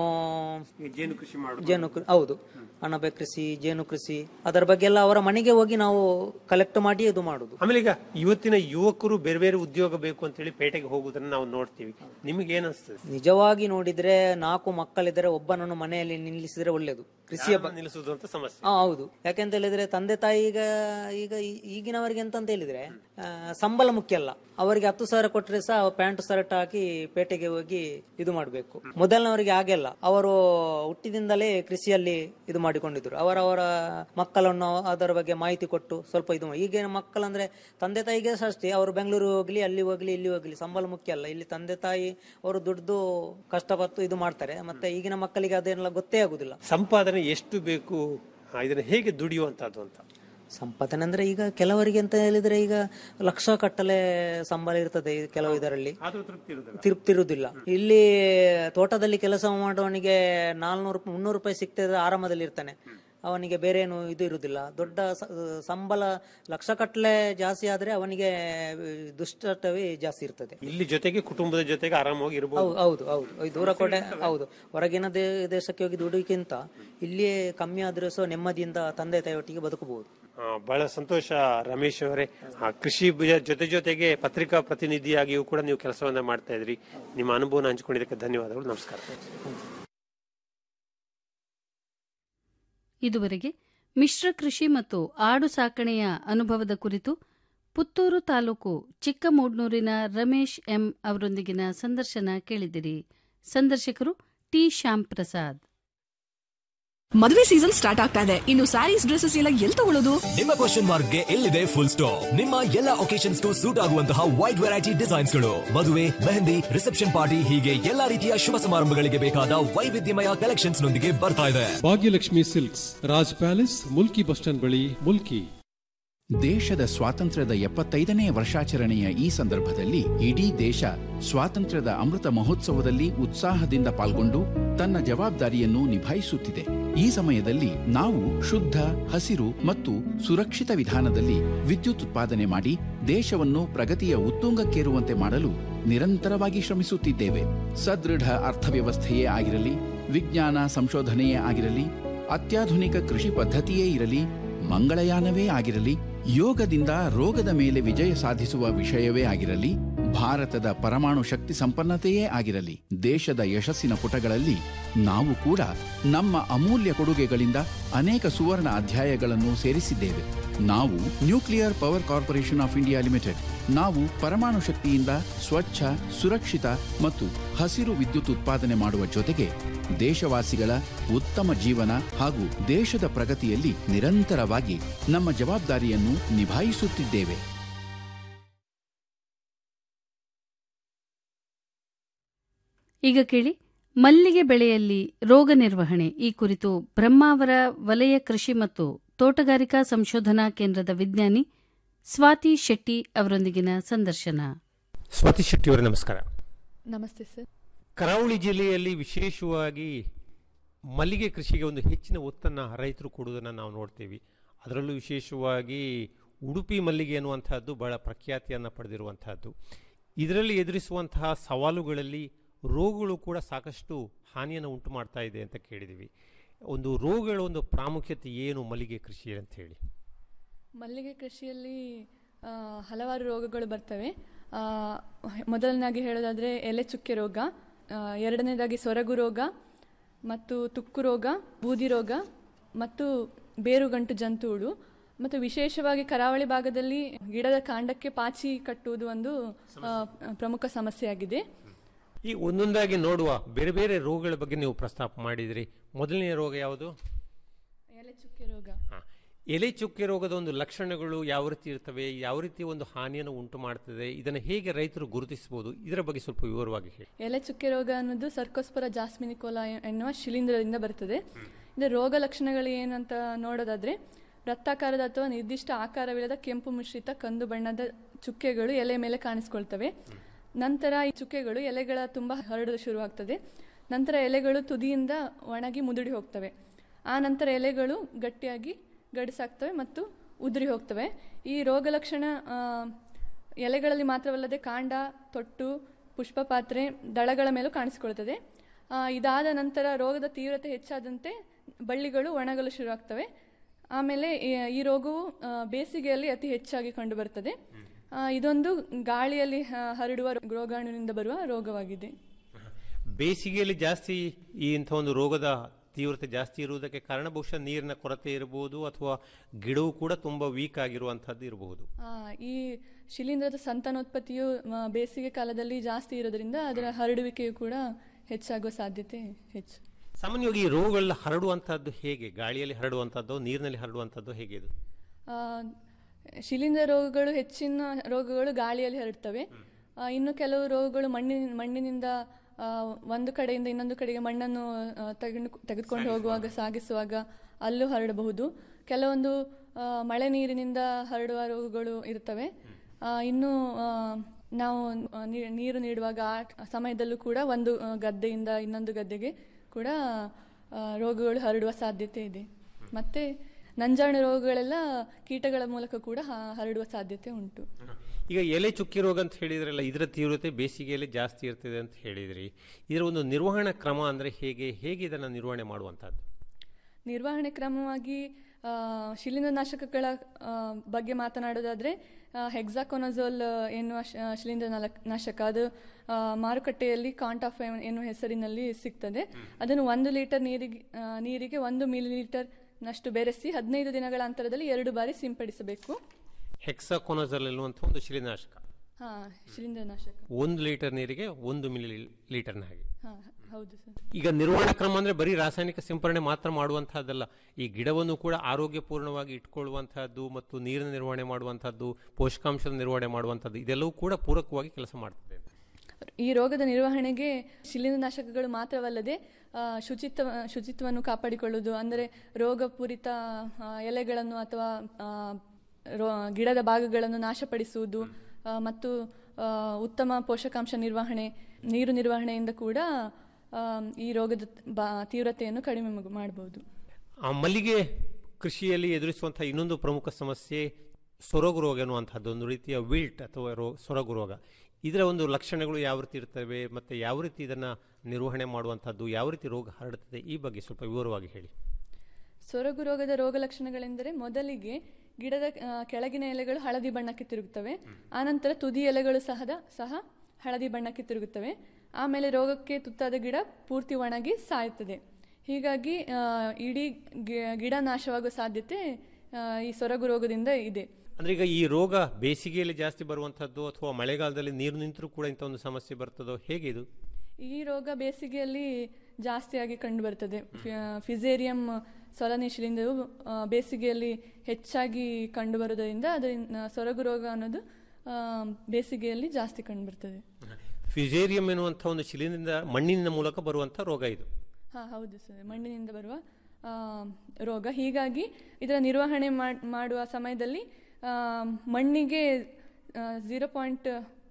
ಈ ಜೇನು ಕೃಷಿ ಮಾಡುದು ಜೇನು ಕೃ- ಹೌದು ಅಣಬೆ ಕೃಷಿ ಜೇನು ಕೃಷಿ ಅದರ ಬಗ್ಗೆ ಎಲ್ಲ ಅವರ ಮನೆಗೆ ಹೋಗಿ ನಾವು ಕಲೆಕ್ಟ್ ಮಾಡಿ ಇದು ಮಾಡುದು ಆಮೇಲೆ ಈಗ ಇವತ್ತಿನ ಯುವಕರು ಬೇರೆ ಬೇರೆ ಉದ್ಯೋಗ ಬೇಕು ಅಂತ ಹೇಳಿ ಪೇಟೆಗೆ ಹೋಗುದನ್ನ ನಾವು ನೋಡ್ತೀವಿ ನಿಮಗೆ ಏನ್ ಅನ್ಸ್ತದೆ ನಿಜವಾಗಿ ನೋಡಿದ್ರೆ ನಾಲ್ಕು ಮಕ್ಕಳಿದ್ರೆ ಒಬ್ಬನನ್ನು ಮನೆಯಲ್ಲಿ ನಿಲ್ಲಿಸಿದ್ರೆ ಒಳ್ಳೇದು ಕೃಷಿಯ ಬ- ನಿಲ್ಲಿಸುದು ಅಂತ ಸಮಸ್ಯೆ ಹಾ ಹೌದು ಯಾಕೆಂತ ಹೇಳಿದ್ರೆ ತಂದೆ ತಾಯಿ ಈಗ ಈಗ ಈ- ಈಗಿನವರಿಗೆ ಎಂತ ಅಂತ ಹೇಳಿದ್ರೆ ಆ, ಸಂಬಳ ಮುಖ್ಯ ಅಲ್ಲ ಅವರಿಗೆ ಹತ್ತು ಸಾವಿರ ಕೊಟ್ರೆ ಸಹ ಪ್ಯಾಂಟ್ ಶರ್ಟ್ ಹಾಕಿ ಪೇಟೆಗೆ ಹೋಗಿ ಇದು ಮಾಡಬೇಕು ಮೊದಲನವರಿಗೆ ಹಾಗೆಲ್ಲ ಅವರು ಹುಟ್ಟಿದಿಂದಲೇ ಕೃಷಿಯಲ್ಲಿ ಇದು ಮಾಡಿಕೊಂಡಿದ್ರು ಅವರವರ ಮಕ್ಕಳನ್ನು ಅದರ ಬಗ್ಗೆ ಮಾಹಿತಿ ಕೊಟ್ಟು ಸ್ವಲ್ಪ ಇದು ಮಾಡಿ- ಈಗಿನ ಮಕ್ಕಳಂದ್ರೆ ತಂದೆ ತಾಯಿಗೆ ಸಹ ಅಷ್ಟೇ ಅವರು ಬೆಂಗಳೂರು ಹೋಗ್ಲಿ ಅಲ್ಲಿ ಹೋಗ್ಲಿ ಇಲ್ಲಿ ಹೋಗ್ಲಿ ಸಂಬಳ ಮುಖ್ಯ ಅಲ್ಲ ಇಲ್ಲಿ ತಂದೆ ತಾಯಿ ಅವರು ದುಡ್ದು ಕಷ್ಟಪಟ್ಟು ಇದು ಮಾಡ್ತಾರೆ ಮತ್ತೆ ಈಗಿನ ಮಕ್ಕಳಿಗೆ ಅದನ್ನೆಲ್ಲ ಗೊತ್ತೇ ಆಗುದಿಲ್ಲ ಸಂಪಾದನೆ ಎಷ್ಟು ಬೇಕು ಆ, ಇದನ್ನ ಹೇಗೆ ದುಡಿಯುವಂತದ್ದು ಅಂತ ಸಂಪಾದನೆ ಅಂದ್ರೆ ಈಗ ಕೆಲವರಿಗೆ ಅಂತ ಹೇಳಿದ್ರೆ ಈಗ ಲಕ್ಷ ಕಟ್ಟಲೆ ಸಂಬಳ ಇರ್ತದೆ ಈ ಕೆಲವು ಇದರಲ್ಲಿ ಆದ್ರೂ ತೃಪ್ತಿ ಇರುದಿಲ್ಲ ತೃಪ್ತಿ ಇರುವುದಿಲ್ಲ ಇಲ್ಲಿ ತೋಟದಲ್ಲಿ ಕೆಲಸ ಮಾಡುವವನಿಗೆ ನಾಲ್ನೂರು ಮುನ್ನೂರು ರೂಪಾಯಿ ಸಿಗ್ತದೆ ಆರಾಮದಲ್ಲಿ ಇರ್ತಾನೆ ಅವನಿಗೆ ಬೇರೆ ಏನು ಇದು ಇರುವುದಿಲ್ಲ ದೊಡ್ಡ ಸ- ಸಂಬಳ ಲಕ್ಷ ಕಟ್ಟಲೆ ಜಾಸ್ತಿ ಆದ್ರೆ ಅವನಿಗೆ ದುಷ್ಟವೇ ಜಾಸ್ತಿ ಇರ್ತದೆ ಇಲ್ಲಿ ಜೊತೆಗೆ ಕುಟುಂಬದ ಜೊತೆಗೆ ಆರಾಮವಾಗಿ ಇರಬಹುದು ಹೌದು ಹೌದು ಹೌದು ಈ ದೂರ ಕೊಡೆ ಹೌದು ಹೊರಗಿನ ದೇ- ದೇಶಕ್ಕೆ ಹೋಗಿ ದುಡಿಯೋಕ್ಕಿಂತ ಇಲ್ಲಿಯೇ ಕಮ್ಮಿ ಆದ್ರೂ ಸಹ ನೆಮ್ಮದಿಯಿಂದ ತಂದೆ ತಾಯಿಯೊಟ್ಟಿಗೆ ಬದುಕಬಹುದು ಆ, ಬಹಳ ಸಂತೋಷ ರಮೇಶ್ ಅವರೇ ಆ, ಕೃಷಿ ಬ- ಜೊತೆ ಜೊತೆಗೆ ಪತ್ರಿಕಾ ಪ್ರತಿನಿಧಿಯಾಗಿಯೂ ಕೂಡ ನೀವು ಕೆಲಸವನ್ನ ಮಾಡ್ತಾ ಇದ್ರಿ ನಿಮ್ಮ ಅನುಭವನ ಹಂಚಿಕೊಂಡಿದ್ದಕ್ಕೆ ಧನ್ಯವಾದಗಳು ನಮಸ್ಕಾರ ಇದುವರೆಗೆ ಮಿಶ್ರ ಕೃಷಿ ಮತ್ತು ಆಡು ಸಾಕಣೆಯ ಅನುಭವದ ಕುರಿತು ಪುತ್ತೂರು ತಾಲೂಕು ಚಿಕ್ಕಮೂಡ್ನೂರಿನ ರಮೇಶ್ ಎಂ ಅವರೊಂದಿಗಿನ ಸಂದರ್ಶನ ಕೇಳಿದಿರಿ ಸಂದರ್ಶಕರು ಟಿ ಶ್ಯಾಮ್ ಪ್ರಸಾದ್ ಮದುವೆ ಸೀಸನ್ ಸ್ಟಾರ್ಟ್ ಆಗ್ತಾ ಇದೆ ಇನ್ನು ಸ್ಯಾರೀಸ್ ಡ್ರೆಸ್ಸಸ್ ಎಲ್ಲ ಎಲ್ಲಿ ತಗೊಳ್ಳೋದು ನಿಮ್ಮ ಕ್ವಶನ್ ಮಾರ್ಕ್ ಗೆ ಎಲ್ಲಿದೆ ಫುಲ್ ಸ್ಟಾಪ್ ನಿಮ್ಮ ಎಲ್ಲ ಒಕೇಶನ್ಸ್ ಗೂ ಸೂಟ್ ಆಗುವಂತಹ ವೈಡ್ ವೆರೈಟಿ ಡಿಸೈನ್ಸ್ ಗಳು ಮದುವೆ ಮೆಹಂದಿ ರಿಸೆಪ್ಷನ್ ಪಾರ್ಟಿ ಹೀಗೆ ಎಲ್ಲಾ ರೀತಿಯ ಶುಭ ಸಮಾರಂಭಗಳಿಗೆ ಬೇಕಾದ ವೈವಿಧ್ಯಮಯ ಕಲೆಕ್ಷನ್ಸ್ ನೊಂದಿಗೆ ಬರ್ತಾ ಇದೆ Bhagyalakshmi silks Raj palace Mulki bus stand ಬಳಿ ಮುಲ್ಕಿ ದೇಶದ ಸ್ವಾತಂತ್ರ್ಯದ ಎಪ್ಪತ್ತೈದನೇ ವರ್ಷಾಚರಣೆಯ ಈ ಸಂದರ್ಭದಲ್ಲಿ ಇಡೀ ದೇಶ ಸ್ವಾತಂತ್ರ್ಯದ ಅಮೃತ ಮಹೋತ್ಸವದಲ್ಲಿ ಉತ್ಸಾಹದಿಂದ ಪಾಲ್ಗೊಂಡು ತನ್ನ ಜವಾಬ್ದಾರಿಯನ್ನು ನಿಭಾಯಿಸುತ್ತಿದೆ ಈ ಸಮಯದಲ್ಲಿ ನಾವು ಶುದ್ಧ ಹಸಿರು ಮತ್ತು ಸುರಕ್ಷಿತ ವಿಧಾನದಲ್ಲಿ ವಿದ್ಯುತ್ ಉತ್ಪಾದನೆ ಮಾಡಿ ದೇಶವನ್ನು ಪ್ರಗತಿಯ ಉತ್ತುಂಗಕ್ಕೇರುವಂತೆ ಮಾಡಲು ನಿರಂತರವಾಗಿ ಶ್ರಮಿಸುತ್ತಿದ್ದೇವೆ ಸದೃಢ ಅರ್ಥವ್ಯವಸ್ಥೆಯೇ ಆಗಿರಲಿ ವಿಜ್ಞಾನ ಸಂಶೋಧನೆಯೇ ಆಗಿರಲಿ ಅತ್ಯಾಧುನಿಕ ಕೃಷಿ ಪದ್ಧತಿಯೇ ಇರಲಿ ಮಂಗಳಯಾನವೇ ಆಗಿರಲಿ ಯೋಗದಿಂದ ರೋಗದ ಮೇಲೆ ವಿಜಯ ಸಾಧಿಸುವ ವಿಷಯವೇ ಆಗಿರಲಿ ಭಾರತದ ಪರಮಾಣು ಶಕ್ತಿ ಸಂಪನ್ನತೆಯೇ ಆಗಿರಲಿ ದೇಶದ ಯಶಸ್ಸಿನ ಪುಟಗಳಲ್ಲಿ ನಾವು ಕೂಡ ನಮ್ಮ ಅಮೂಲ್ಯ ಕೊಡುಗೆಗಳಿಂದ ಅನೇಕ ಸುವರ್ಣ ಅಧ್ಯಾಯಗಳನ್ನು ಸೇರಿಸಿದ್ದೇವೆ ನಾವು nuclear power corporation of India limited ನಾವು ಪರಮಾಣು ಶಕ್ತಿಯಿಂದ ಸ್ವಚ್ಛ ಸುರಕ್ಷಿತ ಮತ್ತು ಹಸಿರು ವಿದ್ಯುತ್ ಉತ್ಪಾದನೆ ಮಾಡುವ ಜೊತೆಗೆ ದೇಶವಾಸಿಗಳ ಉತ್ತಮ ಜೀವನ ಹಾಗೂ ದೇಶದ ಪ್ರಗತಿಯಲ್ಲಿ ನಿರಂತರವಾಗಿ ನಮ್ಮ ಜವಾಬ್ದಾರಿಯನ್ನು ನಿಭಾಯಿಸುತ್ತಿದ್ದೇವೆ ಈಗ ಕೇಳಿ ಮಲ್ಲಿಗೆ ಬೆಳೆಯಲ್ಲಿ ರೋಗ ನಿರ್ವಹಣೆ ಈ ಕುರಿತು ಬ್ರಹ್ಮಾವರ ವಲಯ ಕೃಷಿ ಮತ್ತು ತೋಟಗಾರಿಕಾ ಸಂಶೋಧನಾ ಕೇಂದ್ರದ ವಿಜ್ಞಾನಿ ಸ್ವಾತಿ ಶೆಟ್ಟಿ ಅವರೊಂದಿಗಿನ ಸಂದರ್ಶನ ಸ್ವಾತಿ ಶೆಟ್ಟಿ ಅವರೇ ನಮಸ್ಕಾರ ನಮಸ್ತೆ ಸರ್ ಕರಾವಳಿ ಜಿಲ್ಲೆಯಲ್ಲಿ ವಿಶೇಷವಾಗಿ ಮಲ್ಲಿಗೆ ಕೃಷಿಗೆ ಒಂದು ಹೆಚ್ಚಿನ ಒತ್ತನ್ನು ರೈತರು ಕೊಡುವುದನ್ನು ನಾವು ನೋಡ್ತೀವಿ ಅದರಲ್ಲೂ ವಿಶೇಷವಾಗಿ ಉಡುಪಿ ಮಲ್ಲಿಗೆ ಅನ್ನುವಂತಹದ್ದು ಬಹಳ ಪ್ರಖ್ಯಾತಿಯನ್ನು ಪಡೆದಿರುವಂತಹದ್ದು ಇದರಲ್ಲಿ ಎದುರಿಸುವಂತಹ ಸವಾಲುಗಳಲ್ಲಿ ರೋಗಗಳು ಕೂಡ ಸಾಕಷ್ಟು ಹಾನಿಯನ್ನು ಉಂಟು ಮಾಡ್ತಾ ಇದೆ ಅಂತ ಕೇಳಿದ್ದೀವಿ ಒಂದು ರೋಗಗಳ ಒಂದು ಪ್ರಾಮುಖ್ಯತೆ ಏನು ಮಲ್ಲಿಗೆ ಕೃಷಿ ಅಂತ ಹೇಳಿ ಮಲ್ಲಿಗೆ ಕೃಷಿಯಲ್ಲಿ ಆ, ಹಲವಾರು ರೋಗಗಳು ಬರ್ತವೆ ಆ, ಮೊದಲನಾಗಿ ಹೇಳೋದಾದರೆ ಎಲೆ ಚುಕ್ಕೆ ರೋಗ ಆ, ಎರಡನೇದಾಗಿ ಸೊರಗು ರೋಗ ಮತ್ತು ತುಕ್ಕು ರೋಗ ಬೂದಿ ರೋಗ ಮತ್ತು ಬೇರುಗಂಟು ಜಂತುಹುಳು ಮತ್ತು ವಿಶೇಷವಾಗಿ ಕರಾವಳಿ ಭಾಗದಲ್ಲಿ ಗಿಡದ ಕಾಂಡಕ್ಕೆ ಪಾಚಿ ಕಟ್ಟುವುದು ಒಂದು ಆ, ಪ್ರಮುಖ ಸಮಸ್ಯೆಯಾಗಿದೆ ಈ ಒಂದೊಂದಾಗಿ ನೋಡುವ ಬೇರೆ ಬೇರೆ ರೋಗಗಳ ಬಗ್ಗೆ ನೀವು ಪ್ರಸ್ತಾಪ ಮಾಡಿದ್ರಿ ಮೊದಲನೇ ರೋಗ ಯಾವುದು ಎಲೆ ಚುಕ್ಕೆ ರೋಗ ಎಲೆ ಚುಕ್ಕೆ ರೋಗದ ಒಂದು ಲಕ್ಷಣಗಳು ಯಾವ ರೀತಿ ಇರ್ತವೆ ಯಾವ ರೀತಿ ಒಂದು ಹಾನಿಯನ್ನು ಉಂಟು ಮಾಡ್ತದೆ ಇದನ್ನು ಹೇಗೆ ರೈತರು ಗುರುತಿಸಬಹುದು ಇದರ ಬಗ್ಗೆ ಸ್ವಲ್ಪ ವಿವರವಾಗಿ ಹೇಳಿ ಎಲೆ ಚುಕ್ಕೆ ರೋಗ ಅನ್ನೋದು ಸರ್ಕೋಸ್ಪರ ಜಾಸ್ಮಿನಿಕೋಲಾ ಎನ್ನುವ ಶಿಲೀಂಧ್ರದಿಂದ ಬರ್ತದೆ ಇದು ರೋಗ ಲಕ್ಷಣಗಳು ಏನು ಅಂತ ನೋಡೋದಾದ್ರೆ ವೃತ್ತಾಕಾರದ ಅಥವಾ ನಿರ್ದಿಷ್ಟ ಆಕಾರವಿಲ್ಲದ ಕೆಂಪು ಮಿಶ್ರಿತ ಕಂದು ಬಣ್ಣದ ಚುಕ್ಕೆಗಳು ಎಲೆ ಮೇಲೆ ಕಾಣಿಸ್ಕೊಳ್ತವೆ ನಂತರ ಈ ಚುಕ್ಕೆಗಳು ಎಲೆಗಳ ತುಂಬ ಹರಡಲು ಶುರುವಾಗ್ತದೆ ನಂತರ ಎಲೆಗಳು ತುದಿಯಿಂದ ಒಣಗಿ ಮುದುಡಿ ಹೋಗ್ತವೆ ಆ ನಂತರ ಎಲೆಗಳು ಗಟ್ಟಿಯಾಗಿ ಗಡಸಾಗ್ತವೆ ಮತ್ತು ಉದುರಿ ಹೋಗ್ತವೆ ಈ ರೋಗ ಲಕ್ಷಣ ಆ, ಎಲೆಗಳಲ್ಲಿ ಮಾತ್ರವಲ್ಲದೆ ಕಾಂಡ ತೊಟ್ಟು ಪುಷ್ಪಪಾತ್ರೆ ದಳಗಳ ಮೇಲೂ ಕಾಣಿಸಿಕೊಳ್ತದೆ ಆ, ಇದಾದ ನಂತರ ರೋಗದ ತೀವ್ರತೆ ಹೆಚ್ಚಾದಂತೆ ಬಳ್ಳಿಗಳು ಒಣಗಲು ಶುರುವಾಗ್ತವೆ ಆಮೇಲೆ ಈ- ಈ ರೋಗವು ಆ, ಬೇಸಿಗೆಯಲ್ಲಿ ಅತಿ ಹೆಚ್ಚಾಗಿ ಕಂಡುಬರುತ್ತದೆ ಆ, ಇದೊಂದು ಗಾಳಿಯಲ್ಲಿ ಆ, ಹರಡುವ ರೋಗಾಣುವಿನಿಂದ ಬರುವ ರೋಗವಾಗಿದೆ ಬೇಸಿಗೆಯಲ್ಲಿ ಜಾಸ್ತಿ ಈ ಇಂಥ ಒಂದು ರೋಗದ ತೀವ್ರತೆ ಜಾಸ್ತಿ ಇರುವುದಕ್ಕೆ ಕಾರಣ ಬಹುಶಃ ನೀರಿನ ಕೊರತೆ ಇರಬಹುದು ಅಥವಾ ಗಿಡವು ಕೂಡ ತುಂಬಾ ವೀಕ್ ಆಗಿರುವಂತಹದ್ದು ಇರಬಹುದು ಆ, ಈ ಶಿಲೀಂಧ್ರದ ಸಂತಾನೋತ್ಪತ್ತಿಯು ಆ, ಬೇಸಿಗೆ ಕಾಲದಲ್ಲಿ ಜಾಸ್ತಿ ಇರೋದ್ರಿಂದ ಅದರ ಹರಡುವಿಕೆಯು ಕೂಡ ಹೆಚ್ಚಾಗುವ ಸಾಧ್ಯತೆ ಹೆಚ್ಚು ಸಾಮಾನ್ಯವಾಗಿ ಈ ರೋಗಗಳ ಹರಡುವಂತಹದ್ದು ಹೇಗೆ ಗಾಳಿಯಲ್ಲಿ ಹರಡುವಂತಹದ್ದು ನೀರಿನಲ್ಲಿ ಹರಡುವಂತಹದ್ದು ಹೇಗೆ ಇದು ಆ, ಶಿಲೀಂಧ್ರ ರೋಗಗಳು ಹೆಚ್ಚಿನ ರೋಗಗಳು ಗಾಳಿಯಲ್ಲಿ ಹರಡ್ತವೆ ಆ, ಇನ್ನು ಕೆಲವು ರೋಗಗಳು ಮಣ್ಣಿನ ಮಣ್ಣಿನಿಂದ ಆ, ಒಂದು ಕಡೆಯಿಂದ ಇನ್ನೊಂದು ಕಡೆಗೆ ಮಣ್ಣನ್ನು ಆ, ತೆಗೆದು ತೆಗೆದುಕೊಂಡು ಹೋಗುವಾಗ ಸಾಗಿಸುವಾಗ ಅಲ್ಲೂ ಹರಡಬಹುದು ಕೆಲವೊಂದು ಆ, ಮಳೆ ನೀರಿನಿಂದ ಹರಡುವ ರೋಗಗಳು ಇರ್ತವೆ ಆ, ಇನ್ನು ಆ, ನಾವು ಆ, ನೀ- ನೀರು ನೀಡುವಾಗ ಆ ಸಮಯದಲ್ಲೂ ಕೂಡ ಒಂದು ಆ, ಗದ್ದೆಯಿಂದ ಇನ್ನೊಂದು ಗದ್ದೆಗೆ ಕೂಡ ಆ, ರೋಗಗಳು ಹರಡುವ ಸಾಧ್ಯತೆ ಇದೆ ಮತ್ತೆ ನಂಜಾಣು ರೋಗಗಳೆಲ್ಲ ಕೀಟಗಳ ಮೂಲಕ ಕೂಡ ಹ- ಹರಡುವ ಸಾಧ್ಯತೆ ಉಂಟು ಈಗ ಎಲೆ ಚುಕ್ಕಿ ರೋಗ ಅಂತ ಹೇಳಿದ್ರಲ್ಲ ಇದರ ತೀವ್ರತೆ ಬೇಸಿಗೆಯಲ್ಲಿ ಜಾಸ್ತಿ ಇರ್ತದೆ ಅಂತ ಹೇಳಿದ್ರಿ ಇದರ ಒಂದು ನಿರ್ವಹಣಾ ಕ್ರಮ ಅಂದ್ರೆ ಹೇಗೆ ಹೇಗೆ ಇದನ್ನು ನಿರ್ವಹಣೆ ಮಾಡುವಂತಹದ್ದು ನಿರ್ವಹಣೆ ಕ್ರಮವಾಗಿ ಆ, ಶಿಲೀಂಧ್ರನಾಶಕಗಳ ಆ, ಬಗ್ಗೆ ಮಾತನಾಡೋದಾದ್ರೆ ಹೆಕ್ಸಾಕೊನಜೋಲ್ ಎನ್ನುವ ಶ- ಶಿಲೀಂಧ್ರ ನಾಲಕ್- ನಾಶಕ ಅದು ಆ, ಮಾರುಕಟ್ಟೆಯಲ್ಲಿ ಕಾಂಟಾಫ್ ಎನ್ನುವ ಹೆಸರಿನಲ್ಲಿ ಸಿಗ್ತದೆ ಅದನ್ನು ಒಂದು ಲೀಟರ್ ನೀರಿಗೆ ಆ, ನೀರಿಗೆ ಒಂದು ಮಿಲಿ ಲೀಟರ್ ನಷ್ಟು ಬೆರೆಸಿ ಹದಿನೈದು ದಿನಗಳ ಅಂತರದಲ್ಲಿ ಎರಡು ಬಾರಿ ಸಿಂಪಡಿಸಬೇಕು ಹೆಕ್ಸಾಕೊನಜಲ್ ಎನ್ನುವಂಥ ಒಂದು ಶಿಲೀನಾಶಕ ಹಾ ಶಿಲೀಂಧ್ರನಾಶಕ ಒಂದು ಲೀಟರ್ ನೀರಿಗೆ ಒಂದು ಮಿಲಿ ಲೀಟರ್ನ ಹಾಗೆ ಹಾ ಹೌದು ಸರ್ ಈಗ ನಿರ್ವಹಣಾ ಕ್ರಮ ಅಂದ್ರೆ ಬರೀ ರಾಸಾಯನಿಕ ಸಿಂಪರಣೆ ಮಾತ್ರ ಮಾಡುವಂತಹದ್ದಲ್ಲ ಈ ಗಿಡವನ್ನು ಕೂಡ ಆರೋಗ್ಯಪೂರ್ಣವಾಗಿ ಇಟ್ಕೊಳ್ಳುವಂತಹದ್ದು ಮತ್ತು ನೀರಿನ ನಿರ್ವಹಣೆ ಮಾಡುವಂತಹದ್ದು ಪೋಷಕಾಂಶದ ನಿರ್ವಹಣೆ ಮಾಡುವಂತಹದ್ದು ಇದೆಲ್ಲವೂ ಕೂಡ ಪೂರಕವಾಗಿ ಕೆಲಸ ಮಾಡ್ತದೆ ಅಂತ. ಈ ರೋಗದ ನಿರ್ವಹಣೆಗೆ ಶಿಲೀಂಧ್ರನಾಶಕಗಳು ಮಾತ್ರವಲ್ಲದೆ ಆ, ಶುಚಿತ್ವ ಶುಚಿತ್ವವನ್ನು ಕಾಪಾಡಿಕೊಳ್ಳುವುದು ಅಂದರೆ ರೋಗಪೂರಿತ ಆ, ಎಲೆಗಳನ್ನು ಅಥವಾ ಆ, ರೋ- ಗಿಡದ ಭಾಗಗಳನ್ನು ನಾಶಪಡಿಸುವುದು ಆ, ಮತ್ತು ಆ, ಉತ್ತಮ ಪೋಷಕಾಂಶ ನಿರ್ವಹಣೆ ನೀರು ನಿರ್ವಹಣೆಯಿಂದ ಕೂಡ ಆ, ಈ ರೋಗದ ಬಾ ತೀವ್ರತೆಯನ್ನು ಕಡಿಮೆ ಮಗ- ಮಾಡಬಹುದು ಆ ಮಲ್ಲಿಗೆ ಕೃಷಿಯಲ್ಲಿ ಎದುರಿಸುವಂತಹ ಇನ್ನೊಂದು ಪ್ರಮುಖ ಸಮಸ್ಯೆ ಸೊರಗು ರೋಗ ಎನ್ನುವಂಥದ್ದು ಒಂದು ರೀತಿಯ ವಿಲ್ಟ್ ಅಥವಾ ರೋ ಸೊರಗು ರೋಗ ಇದರ ಒಂದು ಲಕ್ಷಣಗಳು ಯಾವ ರೀತಿ ಇರ್ತವೆ ಮತ್ತು ಯಾವ ರೀತಿ ಇದನ್ನು ನಿರ್ವಹಣೆ ಮಾಡುವಂಥದ್ದು ಯಾವ ರೀತಿ ರೋಗ ಹರಡುತ್ತದೆ ಈ ಬಗ್ಗೆ ಸ್ವಲ್ಪ ವಿವರವಾಗಿ ಹೇಳಿ ಸೊರಗು ರೋಗದ ರೋಗ ಲಕ್ಷಣಗಳೆಂದರೆ ಮೊದಲಿಗೆ ಗಿಡದ ಆ, ಕೆಳಗಿನ ಎಲೆಗಳು ಹಳದಿ ಬಣ್ಣಕ್ಕೆ ತಿರುಗುತ್ತವೆ ಆನಂತರ ತುದಿ ಎಲೆಗಳು ಸಹದ ಸಹ ಹಳದಿ ಬಣ್ಣಕ್ಕೆ ತಿರುಗುತ್ತವೆ ಆಮೇಲೆ ರೋಗಕ್ಕೆ ತುತ್ತಾದ ಗಿಡ ಪೂರ್ತಿ ಒಣಗಿ ಸಾಯುತ್ತದೆ ಹೀಗಾಗಿ ಆ, ಇಡೀ ಗಿ- ಗಿಡ ನಾಶವಾಗುವ ಸಾಧ್ಯತೆ ಆ, ಈ ಸೊರಗು ರೋಗದಿಂದ ಇದೆ ಅಂದ್ರೆ ಈಗ ಈ ರೋಗ ಬೇಸಿಗೆಯಲ್ಲಿ ಜಾಸ್ತಿ ಬರುವಂಥದ್ದು ಅಥವಾ ಮಳೆಗಾಲದಲ್ಲಿ ನೀರು ನಿಂತರೂ ಕೂಡ ಇಂಥ ಒಂದು ಸಮಸ್ಯೆ ಬರ್ತದೋ ಹೇಗೆ ಇದು ಈ ರೋಗ ಬೇಸಿಗೆಯಲ್ಲಿ ಜಾಸ್ತಿಯಾಗಿ ಕಂಡುಬರುತ್ತದೆ ಫಿಸೇರಿಯಂ ಸೊಲನಿ ಶಿಲೀಂಧ್ರವು ಆ, ಬೇಸಿಗೆಯಲ್ಲಿ ಹೆಚ್ಚಾಗಿ ಕಂಡುಬರುವುದರಿಂದ ಅದರಿಂದ ಸೊರಗು ರೋಗ ಅನ್ನೋದು ಆ, ಬೇಸಿಗೆಯಲ್ಲಿ ಜಾಸ್ತಿ ಕಂಡುಬರ್ತದೆ ಫಿಸೇರಿಯಂ ಎನ್ನುವಂಥ ಒಂದು ಶಿಲೀಂಧ್ರದಿಂದ ಮಣ್ಣಿನ ಮೂಲಕ ಬರುವಂಥ ರೋಗ ಇದು ಹಾ ಹೌದು ಸರ್ ಮಣ್ಣಿನಿಂದ ಬರುವ ಆ, ರೋಗ ಹೀಗಾಗಿ ಇದರ ನಿರ್ವಹಣೆ ಮಾಡ್- ಮಾಡುವ ಸಮಯದಲ್ಲಿ ಆ, ಮಣ್ಣಿಗೆ ಝೀರೋ ಪಾಯಿಂಟ್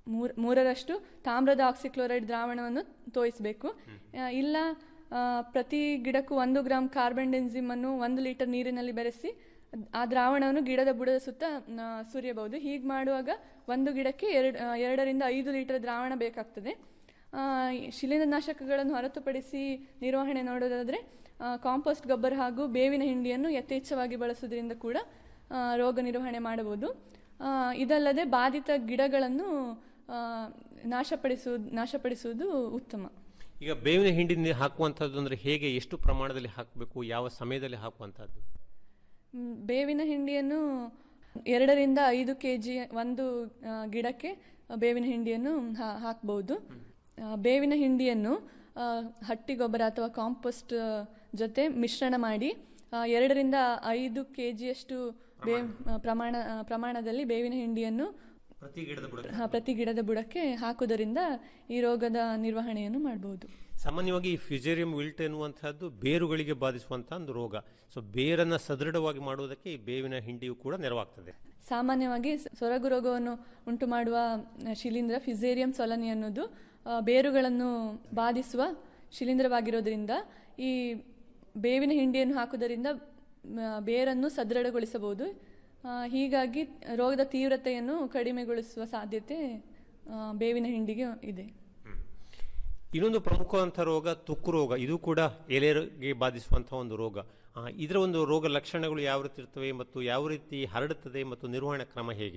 ಮೂರ್ ಮೂರರಷ್ಟು ತಾಮ್ರದ ಆಕ್ಸಿಕ್ಲೋರೈಡ್ ದ್ರಾವಣವನ್ನು ತೋಯಿಸಬೇಕು ಆ, ಇಲ್ಲ ಆ, ಪ್ರತಿ ಗಿಡಕ್ಕೂ ಒಂದು ಗ್ರಾಂ ಕಾರ್ಬನ್ ಡೆನ್ಸಿಮ್ ಅನ್ನು ಒಂದು ಲೀಟರ್ ನೀರಿನಲ್ಲಿ ಬೆರೆಸಿ ಅದ್- ಆ ದ್ರಾವಣವನ್ನು ಗಿಡದ ಬುಡದ ಸುತ್ತ ಆ, ಸುರಿಯಬಹುದು ಹೀಗೆ ಮಾಡುವಾಗ ಒಂದು ಗಿಡಕ್ಕೆ ಎರಡು ಆ, ಎರಡರಿಂದ ಐದು ಲೀಟರ್ ದ್ರಾವಣ ಬೇಕಾಗ್ತದೆ ಆ, ಈ ಶಿಲೀಂಧ್ರನಾಶಕಗಳನ್ನು ಹೊರತುಪಡಿಸಿ ನಿರ್ವಹಣೆ ನೋಡೋದಾದರೆ ಕಾಂಪೋಸ್ಟ್ ಗೊಬ್ಬರ ಹಾಗೂ ಬೇವಿನ ಹಿಂಡಿಯನ್ನು ಯಥೇಚ್ಛವಾಗಿ ಬಳಸುವುದರಿಂದ ಕೂಡ ಆ, ರೋಗ ನಿರ್ವಹಣೆ ಮಾಡಬಹುದು ಆ, ಇದಲ್ಲದೆ ಬಾಧಿತ ಗಿಡಗಳನ್ನು ಆ, ನಾಶಪಡಿಸುವುದು ನಾಶಪಡಿಸುವುದು ಉತ್ತಮ ಈಗ ಬೇವಿನ ಹಿಂಡಿ ನೀರು ಹಾಕುವಂಥದ್ದು ಅಂದರೆ ಹೇಗೆ ಎಷ್ಟು ಪ್ರಮಾಣದಲ್ಲಿ ಹಾಕಬೇಕು ಯಾವ ಸಮಯದಲ್ಲಿ ಹಾಕುವಂಥದ್ದು ಮ್, ಬೇವಿನ ಹಿಂಡಿಯನ್ನು ಎರಡರಿಂದ ಐದು ಕೆ ಜಿ ಒಂದು ಆ, ಗಿಡಕ್ಕೆ ಬೇವಿನ ಹಿಂಡಿಯನ್ನು ಹಾ- ಹಾಕ್ಬಹುದು ಆ, ಬೇವಿನ ಹಿಂಡಿಯನ್ನು ಆ, ಹಟ್ಟಿ ಗೊಬ್ಬರ ಅಥವಾ ಕಾಂಪೋಸ್ಟ್ ಆ, ಜೊತೆ ಮಿಶ್ರಣ ಮಾಡಿ ಆ, ಎರಡರಿಂದ ಐದು ಕೆ ಜಿಯಷ್ಟು ಬೇವ್ ಆ, ಪ್ರಮಾಣ ಆ, ಪ್ರಮಾಣದಲ್ಲಿ ಬೇವಿನ ಹಿಂಡಿಯನ್ನು ಪ್ರತಿ ಗಿಡದ ಬುಡ ಆ, ಪ್ರತಿ ಗಿಡದ ಬುಡಕ್ಕೆ ಹಾಕುವುದರಿಂದ ಈ ರೋಗದ ನಿರ್ವಹಣೆಯನ್ನು ಮಾಡಬಹುದು ಸಾಮಾನ್ಯವಾಗಿ ಈ ಫ್ಯುಜೇರಿಯಂ ವಿಲ್ಟ್ ಎನ್ನುವಂತಹದ್ದು ಬೇರುಗಳಿಗೆ ಬಾಧಿಸುವಂತಹ ಒಂದು ರೋಗ ಸೊ ಬೇರನ್ನ ಸದೃಢವಾಗಿ ಮಾಡುವುದಕ್ಕೆ ಈ ಬೇವಿನ ಹಿಂಡಿಯು ಕೂಡ ನೆರವಾಗ್ತದೆ ಸಾಮಾನ್ಯವಾಗಿ ಸ- ಸೊರಗು ರೋಗವನ್ನು ಉಂಟು ಮಾಡುವ ಆ, ಶಿಲೀಂಧ್ರ ಫಿಸೇರಿಯಂ ಸೊಲನಿ ಅನ್ನೋದು ಆ, ಬೇರುಗಳನ್ನು ಬಾಧಿಸುವ ಶಿಲೀಂಧ್ರವಾಗಿರೋದ್ರಿಂದ ಈ ಬೇವಿನ ಹಿಂಡಿಯನ್ನು ಹಾಕುವುದರಿಂದ ಮ, ಬೇರನ್ನು ಸದೃಢಗೊಳಿಸಬಹುದು ಆ, ಹೀಗಾಗಿ ರೋಗದ ತೀವ್ರತೆಯನ್ನು ಕಡಿಮೆಗೊಳಿಸುವ ಸಾಧ್ಯತೆ ಆ, ಬೇವಿನ ಹಿಂಡಿಗೆ ಇದೆ ಇನ್ನೊಂದು ಪ್ರಮುಖವಂಥ ರೋಗ ತುಕ್ಕು ರೋಗ ಇದು ಕೂಡ ಎಲೆಗೆ ಬಾಧಿಸುವಂತಹ ಒಂದು ರೋಗ ಆ, ಇದರ ಒಂದು ರೋಗ ಲಕ್ಷಣಗಳು ಯಾವ ರೀತಿ ಇರ್ತವೆ ಮತ್ತು ಯಾವ ರೀತಿ ಹರಡುತ್ತದೆ ಮತ್ತು ನಿರ್ವಹಣಾ ಕ್ರಮ ಹೇಗೆ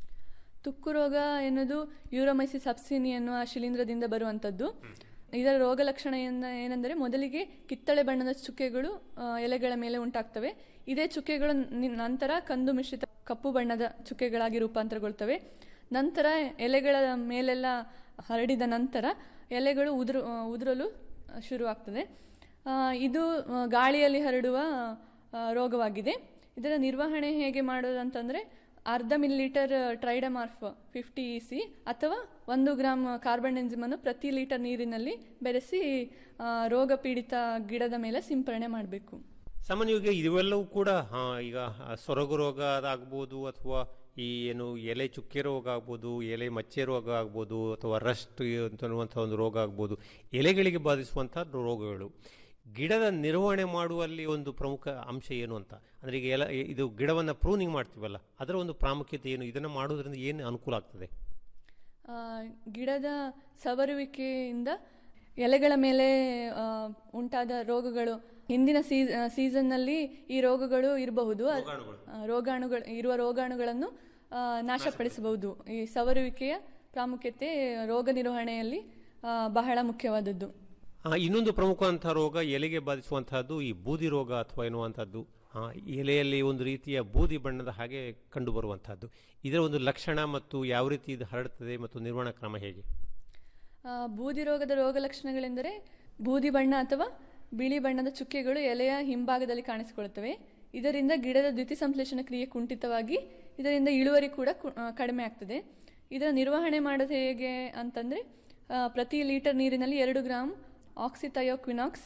ತುಕ್ಕು ರೋಗ ಎನ್ನುವುದು ಯೂರೋಮೈಸಿಸ್ ಸಬ್ಸಿನಿ ಎನ್ನುವ ಶಿಲೀಂಧ್ರದಿಂದ ಬರುವಂಥದ್ದು ಇದರ ರೋಗ ಲಕ್ಷಣ ಏನ- ಏನೆಂದರೆ ಮೊದಲಿಗೆ ಕಿತ್ತಳೆ ಬಣ್ಣದ ಚುಕ್ಕೆಗಳು ಆ, ಎಲೆಗಳ ಮೇಲೆ ಉಂಟಾಗ್ತವೆ ಇದೇ ಚುಕ್ಕೆಗಳು ನಿ- ನಂತರ ಕಂದು ಮಿಶ್ರಿತ ಕಪ್ಪು ಬಣ್ಣದ ಚುಕ್ಕೆಗಳಾಗಿ ರೂಪಾಂತರಗೊಳ್ತವೆ ನಂತರ ಎಲೆಗಳ ಮೇಲೆಲ್ಲ ಹರಡಿದ ನಂತರ ಎಲೆಗಳು ಉದುರು ಆ, ಉದುರಲು ಶುರುವಾಗ್ತದೆ ಆ, ಇದು ಆ, ಗಾಳಿಯಲ್ಲಿ ಹರಡುವ ಆ, ರೋಗವಾಗಿದೆ ಇದರ ನಿರ್ವಹಣೆ ಹೇಗೆ ಮಾಡೋದಂತಂದ್ರೆ ಅರ್ಧ millilitre tridemorph fifty E C ಅಥವಾ ಒಂದು ಗ್ರಾಮ್ ಕಾರ್ಬನ್ ಎನ್ಸಿಮನ್ನು ಪ್ರತಿ ಲೀಟರ್ ನೀರಿನಲ್ಲಿ ಬೆರೆಸಿ ಆ, ರೋಗ ಪೀಡಿತ ಗಿಡದ ಮೇಲೆ ಸಿಂಪರಣೆ ಮಾಡಬೇಕು ಸಾಮಾನ್ಯವಾಗಿ ಇವೆಲ್ಲವೂ ಕೂಡ ಆ, ಈಗ ಆ, ಸೊರಗು ರೋಗ ಆಗ್ಬೋದು ಅಥವಾ ಈ ಏನು ಎಲೆ ಚುಕ್ಕೆ ರೋಗ ಆಗ್ಬೋದು ಎಲೆ ಮಚ್ಚೆ ರೋಗ ಆಗ್ಬೋದು ಅಥವಾ ರಸ್ಟ್ ಅಂತನ್ನುವಂಥ ಒಂದು ರೋಗ ಆಗ್ಬೋದು ಎಲೆಗಳಿಗೆ ಬಾಧಿಸುವಂಥ ರೋಗಗಳು ಗಿಡದ ನಿರ್ವಹಣೆ ಮಾಡುವಲ್ಲಿ ಒಂದು ಪ್ರಮುಖ ಅಂಶ ಏನು ಅಂತ ಅಂದರೆ ಈಗ ಎಲ ಇದು ಗಿಡವನ್ನು ಪ್ರೂನಿಂಗ್ ಮಾಡ್ತೀವಲ್ಲ ಅದರ ಒಂದು ಪ್ರಾಮುಖ್ಯತೆ ಏನು ಇದನ್ನು ಮಾಡೋದ್ರಿಂದ ಏನು ಅನುಕೂಲ ಆಗ್ತದೆ ಆ, ಗಿಡದ ಸವರುವಿಕೆಯಿಂದ ಎಲೆಗಳ ಮೇಲೆ ಆ, ಉಂಟಾದ ರೋಗಗಳು ಹಿಂದಿನ ಸೀ ಸೀಸನ್ನಲ್ಲಿ ಈ ರೋಗಗಳು ಇರಬಹುದು ಆ, ರೋಗಾಣುಗಳು ಇರುವ ರೋಗಾಣುಗಳನ್ನು ಆ, ನಾಶಪಡಿಸಬಹುದು ಈ ಸವರುವಿಕೆಯ ಪ್ರಾಮುಖ್ಯತೆ ರೋಗ ನಿರ್ವಹಣೆಯಲ್ಲಿ ಆ, ಬಹಳ ಮುಖ್ಯವಾದದ್ದು ಆ, ಇನ್ನೊಂದು ಪ್ರಮುಖವಂತಹ ರೋಗ ಎಲೆಗೆ ಬಾಧಿಸುವಂತಹದ್ದು ಈ ಬೂದಿ ರೋಗ ಅಥವಾ ಎನ್ನುವಂಥದ್ದು ಆ, ಎಲೆಯಲ್ಲಿ ಒಂದು ರೀತಿಯ ಬೂದಿ ಬಣ್ಣದ ಹಾಗೆ ಕಂಡು ಬರುವಂತಹದ್ದು ಇದರ ಒಂದು ಲಕ್ಷಣ ಮತ್ತು ಯಾವ ರೀತಿ ಇದು ಹರಡುತ್ತದೆ ಮತ್ತು ನಿರ್ವಹಣಾ ಕ್ರಮ ಹೇಗೆ ಆ, ಬೂದಿ ರೋಗದ ರೋಗ ಲಕ್ಷಣಗಳೆಂದರೆ ಬೂದಿ ಬಣ್ಣ ಅಥವಾ ಬಿಳಿ ಬಣ್ಣದ ಚುಕ್ಕೆಗಳು ಎಲೆಯ ಹಿಂಭಾಗದಲ್ಲಿ ಕಾಣಿಸಿಕೊಳ್ಳುತ್ತವೆ ಇದರಿಂದ ಗಿಡದ ದ್ಯುತಿಸಂಶ್ಲೇಷಣ ಕ್ರಿಯೆ ಕುಂಠಿತವಾಗಿ ಇದರಿಂದ ಇಳುವರಿ ಕೂಡ ಕು- ಆ, ಕಡಿಮೆ ಆಗ್ತದೆ ಇದರ ನಿರ್ವಹಣೆ ಮಾಡೋದು ಹೇಗೆ ಅಂತಂದರೆ ಪ್ರತಿ ಲೀಟರ್ ನೀರಿನಲ್ಲಿ ಎರಡು ಗ್ರಾಮ್ ಆಕ್ಸಿಥಯೋಕ್ವಿನಾಕ್ಸ್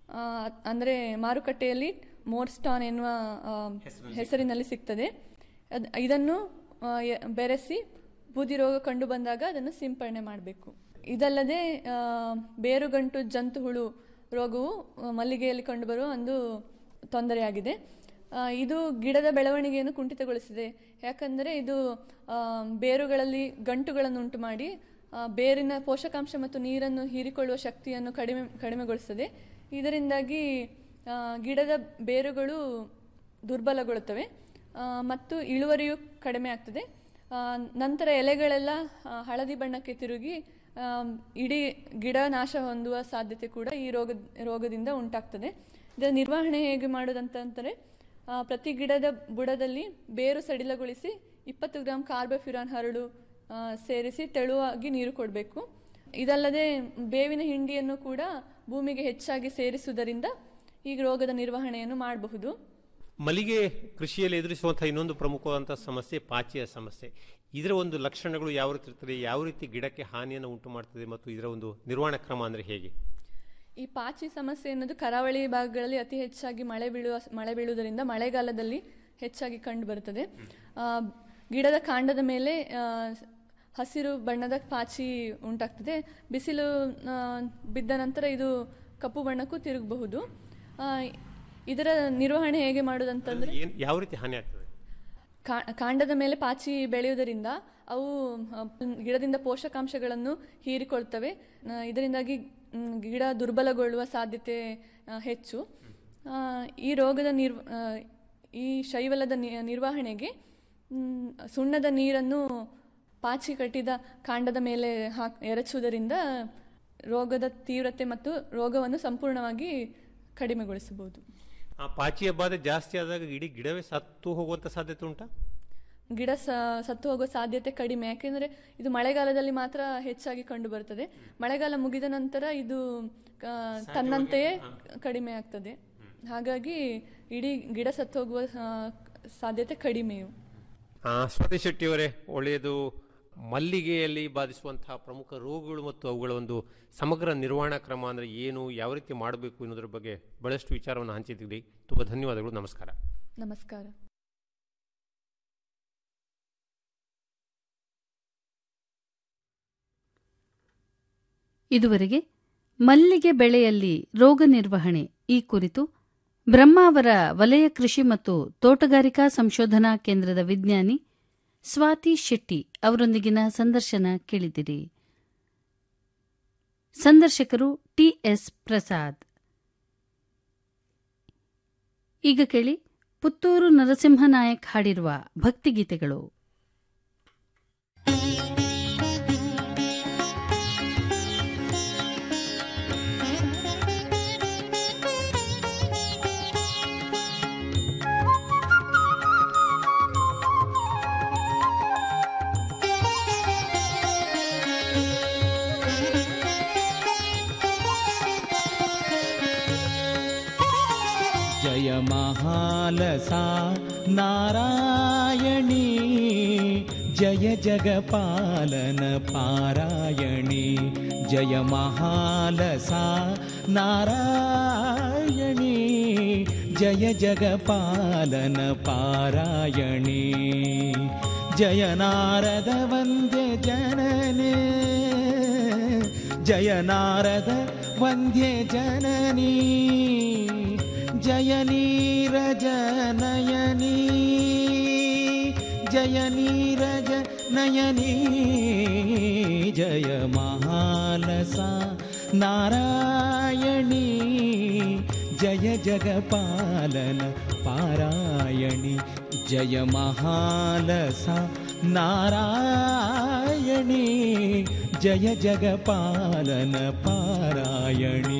ಅಂದರೆ ಮಾರುಕಟ್ಟೆಯಲ್ಲಿ ಮೋರ್ಸ್ಟಾನ್ ಎನ್ನುವ ಆ, ಹೆಸರಿನಲ್ಲಿ ಸಿಗ್ತದೆ ಅದ್ ಇದನ್ನು ಆ, ಎ- ಬೆರೆಸಿ ಬೂದಿ ರೋಗ ಕಂಡು ಬಂದಾಗ ಅದನ್ನು ಸಿಂಪರಣೆ ಮಾಡಬೇಕು ಇದಲ್ಲದೆ ಆ, ಬೇರುಗಂಟು ಜಂತು ಹುಳು ರೋಗವು ಆ, ಮಲ್ಲಿಗೆಯಲ್ಲಿ ಕಂಡುಬರುವ ಒಂದು ತೊಂದರೆಯಾಗಿದೆ ಆ, ಇದು ಗಿಡದ ಬೆಳವಣಿಗೆಯನ್ನು ಕುಂಠಿತಗೊಳಿಸಿದೆ ಯಾಕಂದರೆ ಇದು ಆ, ಬೇರುಗಳಲ್ಲಿ ಗಂಟುಗಳನ್ನು ಉಂಟು ಮಾಡಿ ಆ, ಬೇರಿನ ಪೋಷಕಾಂಶ ಮತ್ತು ನೀರನ್ನು ಹೀರಿಕೊಳ್ಳುವ ಶಕ್ತಿಯನ್ನು ಕಡಿಮೆ ಕಡಿಮೆಗೊಳಿಸ್ತದೆ ಇದರಿಂದಾಗಿ ಆ, ಗಿಡದ ಬೇರುಗಳು ದುರ್ಬಲಗೊಳ್ಳುತ್ತವೆ ಆ, ಮತ್ತು ಇಳುವರಿಯು ಕಡಿಮೆ ಆಗ್ತದೆ ಆ, ನಂತರ ಎಲೆಗಳೆಲ್ಲ ಆ, ಹಳದಿ ಬಣ್ಣಕ್ಕೆ ತಿರುಗಿ ಆ, ಇಡೀ ಗಿಡ ನಾಶ ಹೊಂದುವ ಸಾಧ್ಯತೆ ಕೂಡ ಈ ರೋಗ ರೋಗದಿಂದ ಉಂಟಾಗ್ತದೆ ಇದರ ನಿರ್ವಹಣೆ ಹೇಗೆ ಮಾಡೋದಂತಂದರೆ ಆ, ಪ್ರತಿ ಗಿಡದ ಬುಡದಲ್ಲಿ ಬೇರು ಸಡಿಲಗೊಳಿಸಿ ಇಪ್ಪತ್ತು ಗ್ರಾಂ ಕಾರ್ಬೋಫ್ಯುರಾನ್ ಹರಳು ಆ, ಸೇರಿಸಿ ತೆಳುವಾಗಿ ನೀರು ಕೊಡಬೇಕು ಇದಲ್ಲದೆ ಬೇವಿನ ಹಿಂಡಿಯನ್ನು ಕೂಡ ಭೂಮಿಗೆ ಹೆಚ್ಚಾಗಿ ಸೇರಿಸುವುದರಿಂದ ಈ ರೋಗದ ನಿರ್ವಹಣೆಯನ್ನು ಮಾಡಬಹುದು ಮಲ್ಲಿಗೆ ಕೃಷಿಯಲ್ಲಿ ಎದುರಿಸುವಂತಹ ಇನ್ನೊಂದು ಪ್ರಮುಖವಾದಂತಹ ಸಮಸ್ಯೆ ಪಾಚಿಯ ಸಮಸ್ಯೆ ಇದರ ಒಂದು ಲಕ್ಷಣಗಳು ಯಾವ ರೀತಿ ಇರ್ತದೆ ಯಾವ ರೀತಿ ಗಿಡಕ್ಕೆ ಹಾನಿಯನ್ನು ಉಂಟು ಮಾಡ್ತದೆ ಮತ್ತು ಇದರ ಒಂದು ನಿರ್ವಹಣಾ ಕ್ರಮ ಅಂದರೆ ಹೇಗೆ ಈ ಪಾಚಿ ಸಮಸ್ಯೆ ಅನ್ನೋದು ಕರಾವಳಿ ಭಾಗಗಳಲ್ಲಿ ಅತಿ ಹೆಚ್ಚಾಗಿ ಮಳೆ ಬೀಳುವ ಮಳೆ ಬೀಳುವುದರಿಂದ ಮಳೆಗಾಲದಲ್ಲಿ ಹೆಚ್ಚಾಗಿ ಕಂಡು ಬರುತ್ತದೆ ಆ, ಗಿಡದ ಕಾಂಡದ ಮೇಲೆ ಆ, ಹಸಿರು ಬಣ್ಣದ ಪಾಚಿ ಉಂಟಾಗ್ತದೆ ಬಿಸಿಲು ಆ, ಬಿದ್ದ ನಂತರ ಇದು ಕಪ್ಪು ಬಣ್ಣಕ್ಕೂ ತಿರುಗಬಹುದು ಆ, ಇದರ ನಿರ್ವಹಣೆ ಹೇಗೆ ಮಾಡುವುದಂತಂದ್ರೆ ಏನ್ ಯಾವ ರೀತಿ ಹಾನಿ ಆಗ್ತದೆ ಕಾ- ಕಾಂಡದ ಮೇಲೆ ಪಾಚಿ ಬೆಳೆಯುವುದರಿಂದ ಅವು ಆ, ಗಿಡದಿಂದ ಪೋಷಕಾಂಶಗಳನ್ನು ಹೀರಿಕೊಳ್ತವೆ ಆ, ಇದರಿಂದಾಗಿ ಮ್, ಗಿಡ ದುರ್ಬಲಗೊಳ್ಳುವ ಸಾಧ್ಯತೆ ಆ, ಹೆಚ್ಚು ಆ, ಈ ರೋಗದ ನಿರ್ ಆ, ಈ ಶೈವಲದ ನಿ- ನಿರ್ವಹಣೆಗೆ ಮ್, ಸುಣ್ಣದ ನೀರನ್ನು ಪಾಚಿ ಕಟ್ಟಿದ ಕಾಂಡದ ಮೇಲೆ ಹಾಕ್ ಎರಚುವುದರಿಂದ ರೋಗದ ತೀವ್ರತೆ ಮತ್ತು ರೋಗವನ್ನು ಸಂಪೂರ್ಣವಾಗಿ ಕಡಿಮೆಗೊಳಿಸಬಹುದು ಆ ಪಾಚಿಯ ಬಾಧೆ ಜಾಸ್ತಿ ಆದಾಗ ಇಡೀ ಗಿಡವೇ ಸತ್ತು ಹೋಗುವಂತ ಸಾಧ್ಯತೆ ಉಂಟಾ ಗಿಡ ಸ ಸತ್ತು ಹೋಗೋ ಸಾಧ್ಯತೆ ಕಡಿಮೆ ಯಾಕೆಂದರೆ ಇದು ಮಳೆಗಾಲದಲ್ಲಿ ಮಾತ್ರ ಹೆಚ್ಚಾಗಿ ಕಂಡು ಬರ್ತದೆ ಮಳೆಗಾಲ ಮುಗಿದ ನಂತರ ಇದು ಆ, ತನ್ನಂತೆಯೇ ಕಡಿಮೆ ಆಗ್ತದೆ ಹಾಗಾಗಿ ಇಡೀ ಗಿಡ ಸತ್ತು ಹೋಗುವ ಆ, ಸಾಧ್ಯತೆ ಕಡಿಮೆಯು ಆ, ಸ್ವಾತಿ ಶೆಟ್ಟಿಯವರೇ ಒಳ್ಳೆಯದು ಮಲ್ಲಿಗೆಯಲ್ಲಿ ಬಾಧಿಸುವಂತಹ ಪ್ರಮುಖ ರೋಗಗಳು ಮತ್ತು ಅವುಗಳ ಒಂದು ಸಮಗ್ರ ನಿರ್ವಹಣಾ ಕ್ರಮ ಅಂದರೆ ಏನು ಯಾವ ರೀತಿ ಮಾಡಬೇಕು ಅನ್ನೋದ್ರ ಬಗ್ಗೆ ಬಹಳಷ್ಟು ವಿಚಾರವನ್ನು ಹಂಚಿದ್ದೀರಿ ತುಂಬ ಧನ್ಯವಾದಗಳು ನಮಸ್ಕಾರ ನಮಸ್ಕಾರ ಇದುವರೆಗೆ ಮಲ್ಲಿಗೆ ಬೆಳೆಯಲ್ಲಿ ರೋಗ ನಿರ್ವಹಣೆ ಈ ಕುರಿತು ಬ್ರಹ್ಮಾವರ ವಲಯ ಕೃಷಿ ಮತ್ತು ತೋಟಗಾರಿಕಾ ಸಂಶೋಧನಾ ಕೇಂದ್ರದ ವಿಜ್ಞಾನಿ ಸ್ವಾತಿ ಶೆಟ್ಟಿ ಅವರೊಂದಿಗಿನ ಸಂದರ್ಶನ ಕೇಳಿದಿರಿ ಸಂದರ್ಶಕರು ಟಿಎಸ್ ಪ್ರಸಾದ್ ಈಗ ಕೇಳಿ ಪುತ್ತೂರು ನರಸಿಂಹನಾಯಕ್ ಹಾಡಿರುವ ಭಕ್ತಿಗೀತೆಗಳು जय महालसा नारायणी जय जगपालन पारायणी जय महालसा नारायणी जय जगपालन पारायणी जय नारद वन्द्य जनने जय नारद वन्द्ये जननी जय नीरज नयनी जय नीरज नयनी जय महालसा नारायणी जय जगपालन पारायणी जय महालसा नारायणी जय जगपालन पारायणी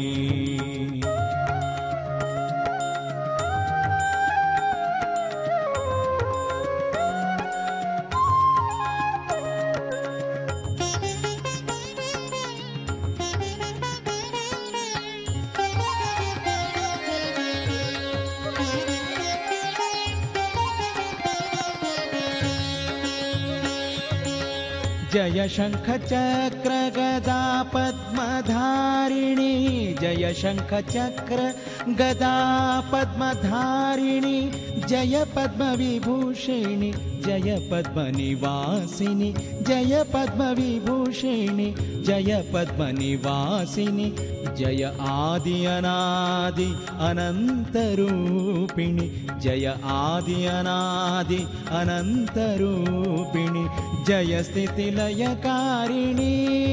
जय शङ्ख चक्र गदा पद्मधारिणी जय शङ्ख चक्र गदा पद्मधारिणी जय पद्मविभूषिणि जय पद्मनिवासिनि जय पद्मविभूषिणि जय पद्मनिवासिनि जय आदि अनादि अनन्तरूपिणि जय आदि अनादि अनन्तरूपिणि जय स्थितिलयकारिणी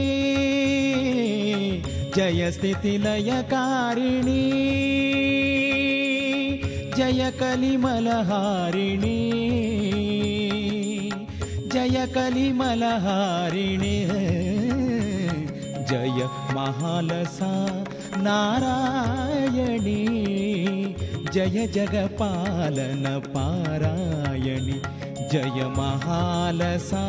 जय स्थितिलयकारिणी जय कलिमलहारिणी जय कलिमलहारिणी जय महालसा नारायणी जय जगपालन पारायणि जय महालसा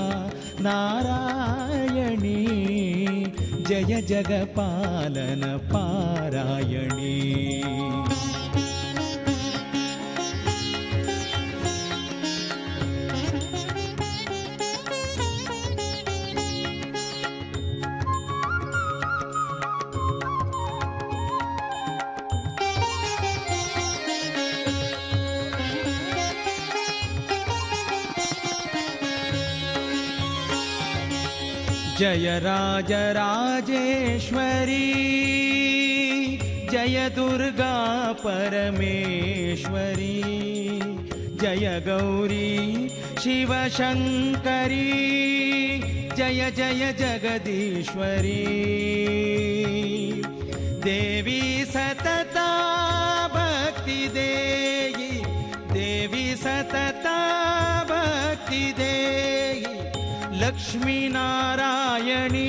नारायणी जय जगपालन पारायणी जय राजराजेश्वरी जय दुर्गा परमेश्वरी जय गौरी शिवशङ्करी जय जय जगदीश्वरी देवी सतता भक्ति देहि देवी सतता भक्ति देहि लक्ष्मीनारायणी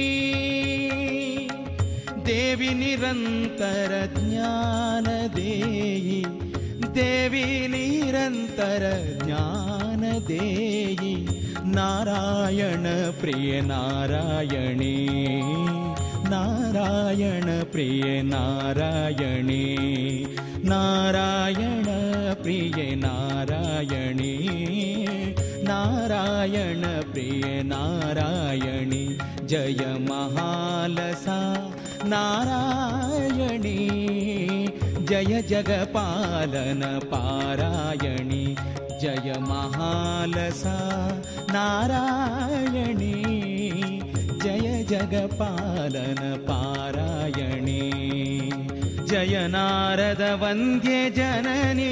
देवी निरन्तर ज्ञान देहि देवी निरन्तर ज्ञान देहि नारायण प्रिय नारायणी नारायण प्रिय नारायणी नारायण प्रिय नारायणी नारायण प्रिय नारायणी जय महालसा नारायणी जय जगपालन पारायणी जय महालसा नारायणी जय जगपालन पारायणी जय नारद वन्द्ये जननी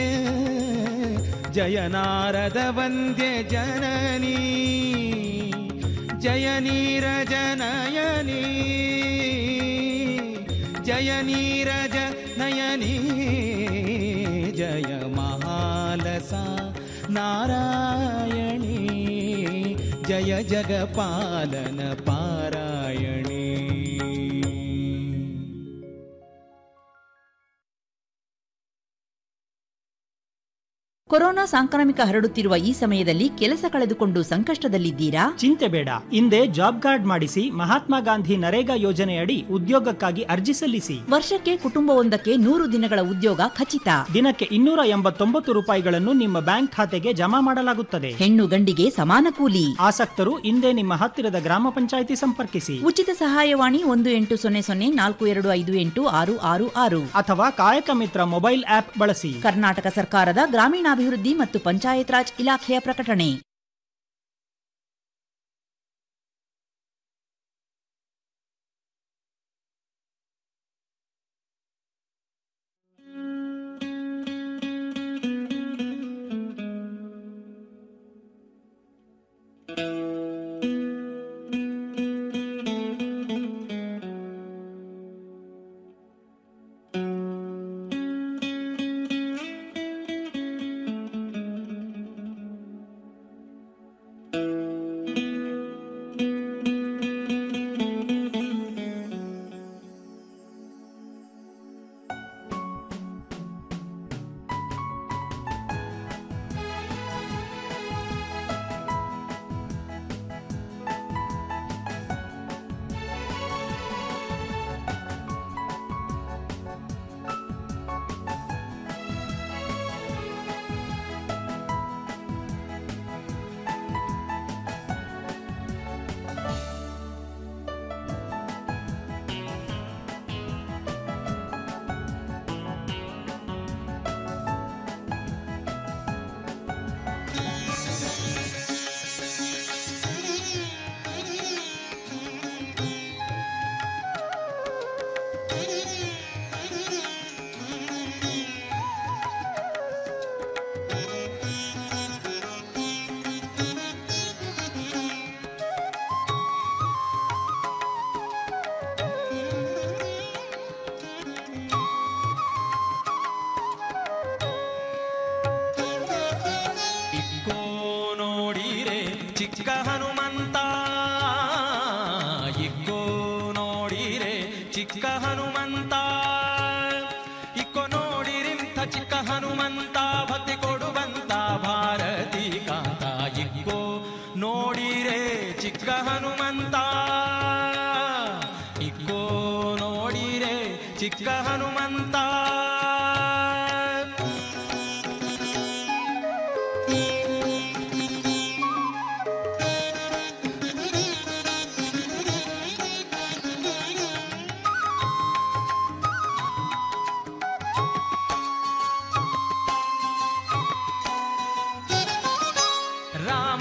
जय नारद वन्द्ये जननी जय नीरजनयनी जय नीरज नयनी जय महालसा नारायणी जय जगपालन पारायणी ಕೊರೋನಾ ಸಾಂಕ್ರಾಮಿಕ ಹರಡುತ್ತಿರುವ ಈ ಸಮಯದಲ್ಲಿ ಕೆಲಸ ಕಳೆದುಕೊಂಡು ಸಂಕಷ್ಟದಲ್ಲಿದ್ದೀರಾ ಚಿಂತೆ ಬೇಡ ಹಿಂದೆ ಜಾಬ್ ಕಾರ್ಡ್ ಮಾಡಿಸಿ ಮಹಾತ್ಮ ಗಾಂಧಿ ನರೇಗಾ ಯೋಜನೆಯಡಿ ಉದ್ಯೋಗಕ್ಕಾಗಿ ಅರ್ಜಿ ಸಲ್ಲಿಸಿ ವರ್ಷಕ್ಕೆ ಕುಟುಂಬವೊಂದಕ್ಕೆ ನೂರು ದಿನಗಳ ಉದ್ಯೋಗ ಖಚಿತ ದಿನಕ್ಕೆ ಇನ್ನೂರ ಎಂಬತ್ತೊಂಬತ್ತು ರೂಪಾಯಿಗಳನ್ನು ನಿಮ್ಮ ಬ್ಯಾಂಕ್ ಖಾತೆಗೆ ಜಮಾ ಮಾಡಲಾಗುತ್ತದೆ ಹೆಣ್ಣು ಗಂಡಿಗೆ ಸಮಾನ ಕೂಲಿ ಆಸಕ್ತರು ಹಿಂದೆ ನಿಮ್ಮ ಹತ್ತಿರದ ಗ್ರಾಮ ಪಂಚಾಯಿತಿ ಸಂಪರ್ಕಿಸಿ ಉಚಿತ ಸಹಾಯವಾಣಿ ಒಂದು ಎಂಟು ಸೊನ್ನೆ ಸೊನ್ನೆ ನಾಲ್ಕು ಎರಡು ಐದು ಎಂಟು ಆರು ಆರು ಆರು ಅಥವಾ ಕಾಯಕ ಮಿತ್ರ ಮೊಬೈಲ್ ಆಪ್ ಬಳಸಿ ಕರ್ನಾಟಕ ಸರ್ಕಾರದ ಗ್ರಾಮೀಣಾಭಿವೃದ್ಧಿ ಮತ್ತು ಪಂಚಾಯತ್ ರಾಜ್ ಇಲಾಖೆಯ ಪ್ರಕಟಣೆ ಇಕ್ಕೋ ನೋಡಿರೆ ಚಿಕ್ಕ ಹನುಮಂತ ಇಕ್ಕೋ ನೋಡಿರೆ ಚಿಕ್ಕ ಹನುಮಂತ ಇಕ್ಕೋ ನೋಡಿರಿಂಥ ಚಿಕ್ಕ ಹನುಮಂತ ಭಕ್ತಿ ಕೊಡುವಂತ ಭಾರತಿ ಕಾಂತ ಇಕ್ಕೋ ನೋಡಿರೆ ಚಿಕ್ಕ ಹನುಮಂತ ಇಕ್ಕೋ ನೋಡಿರೆ ಚಿಕ್ಕ ಹನುಮಂತ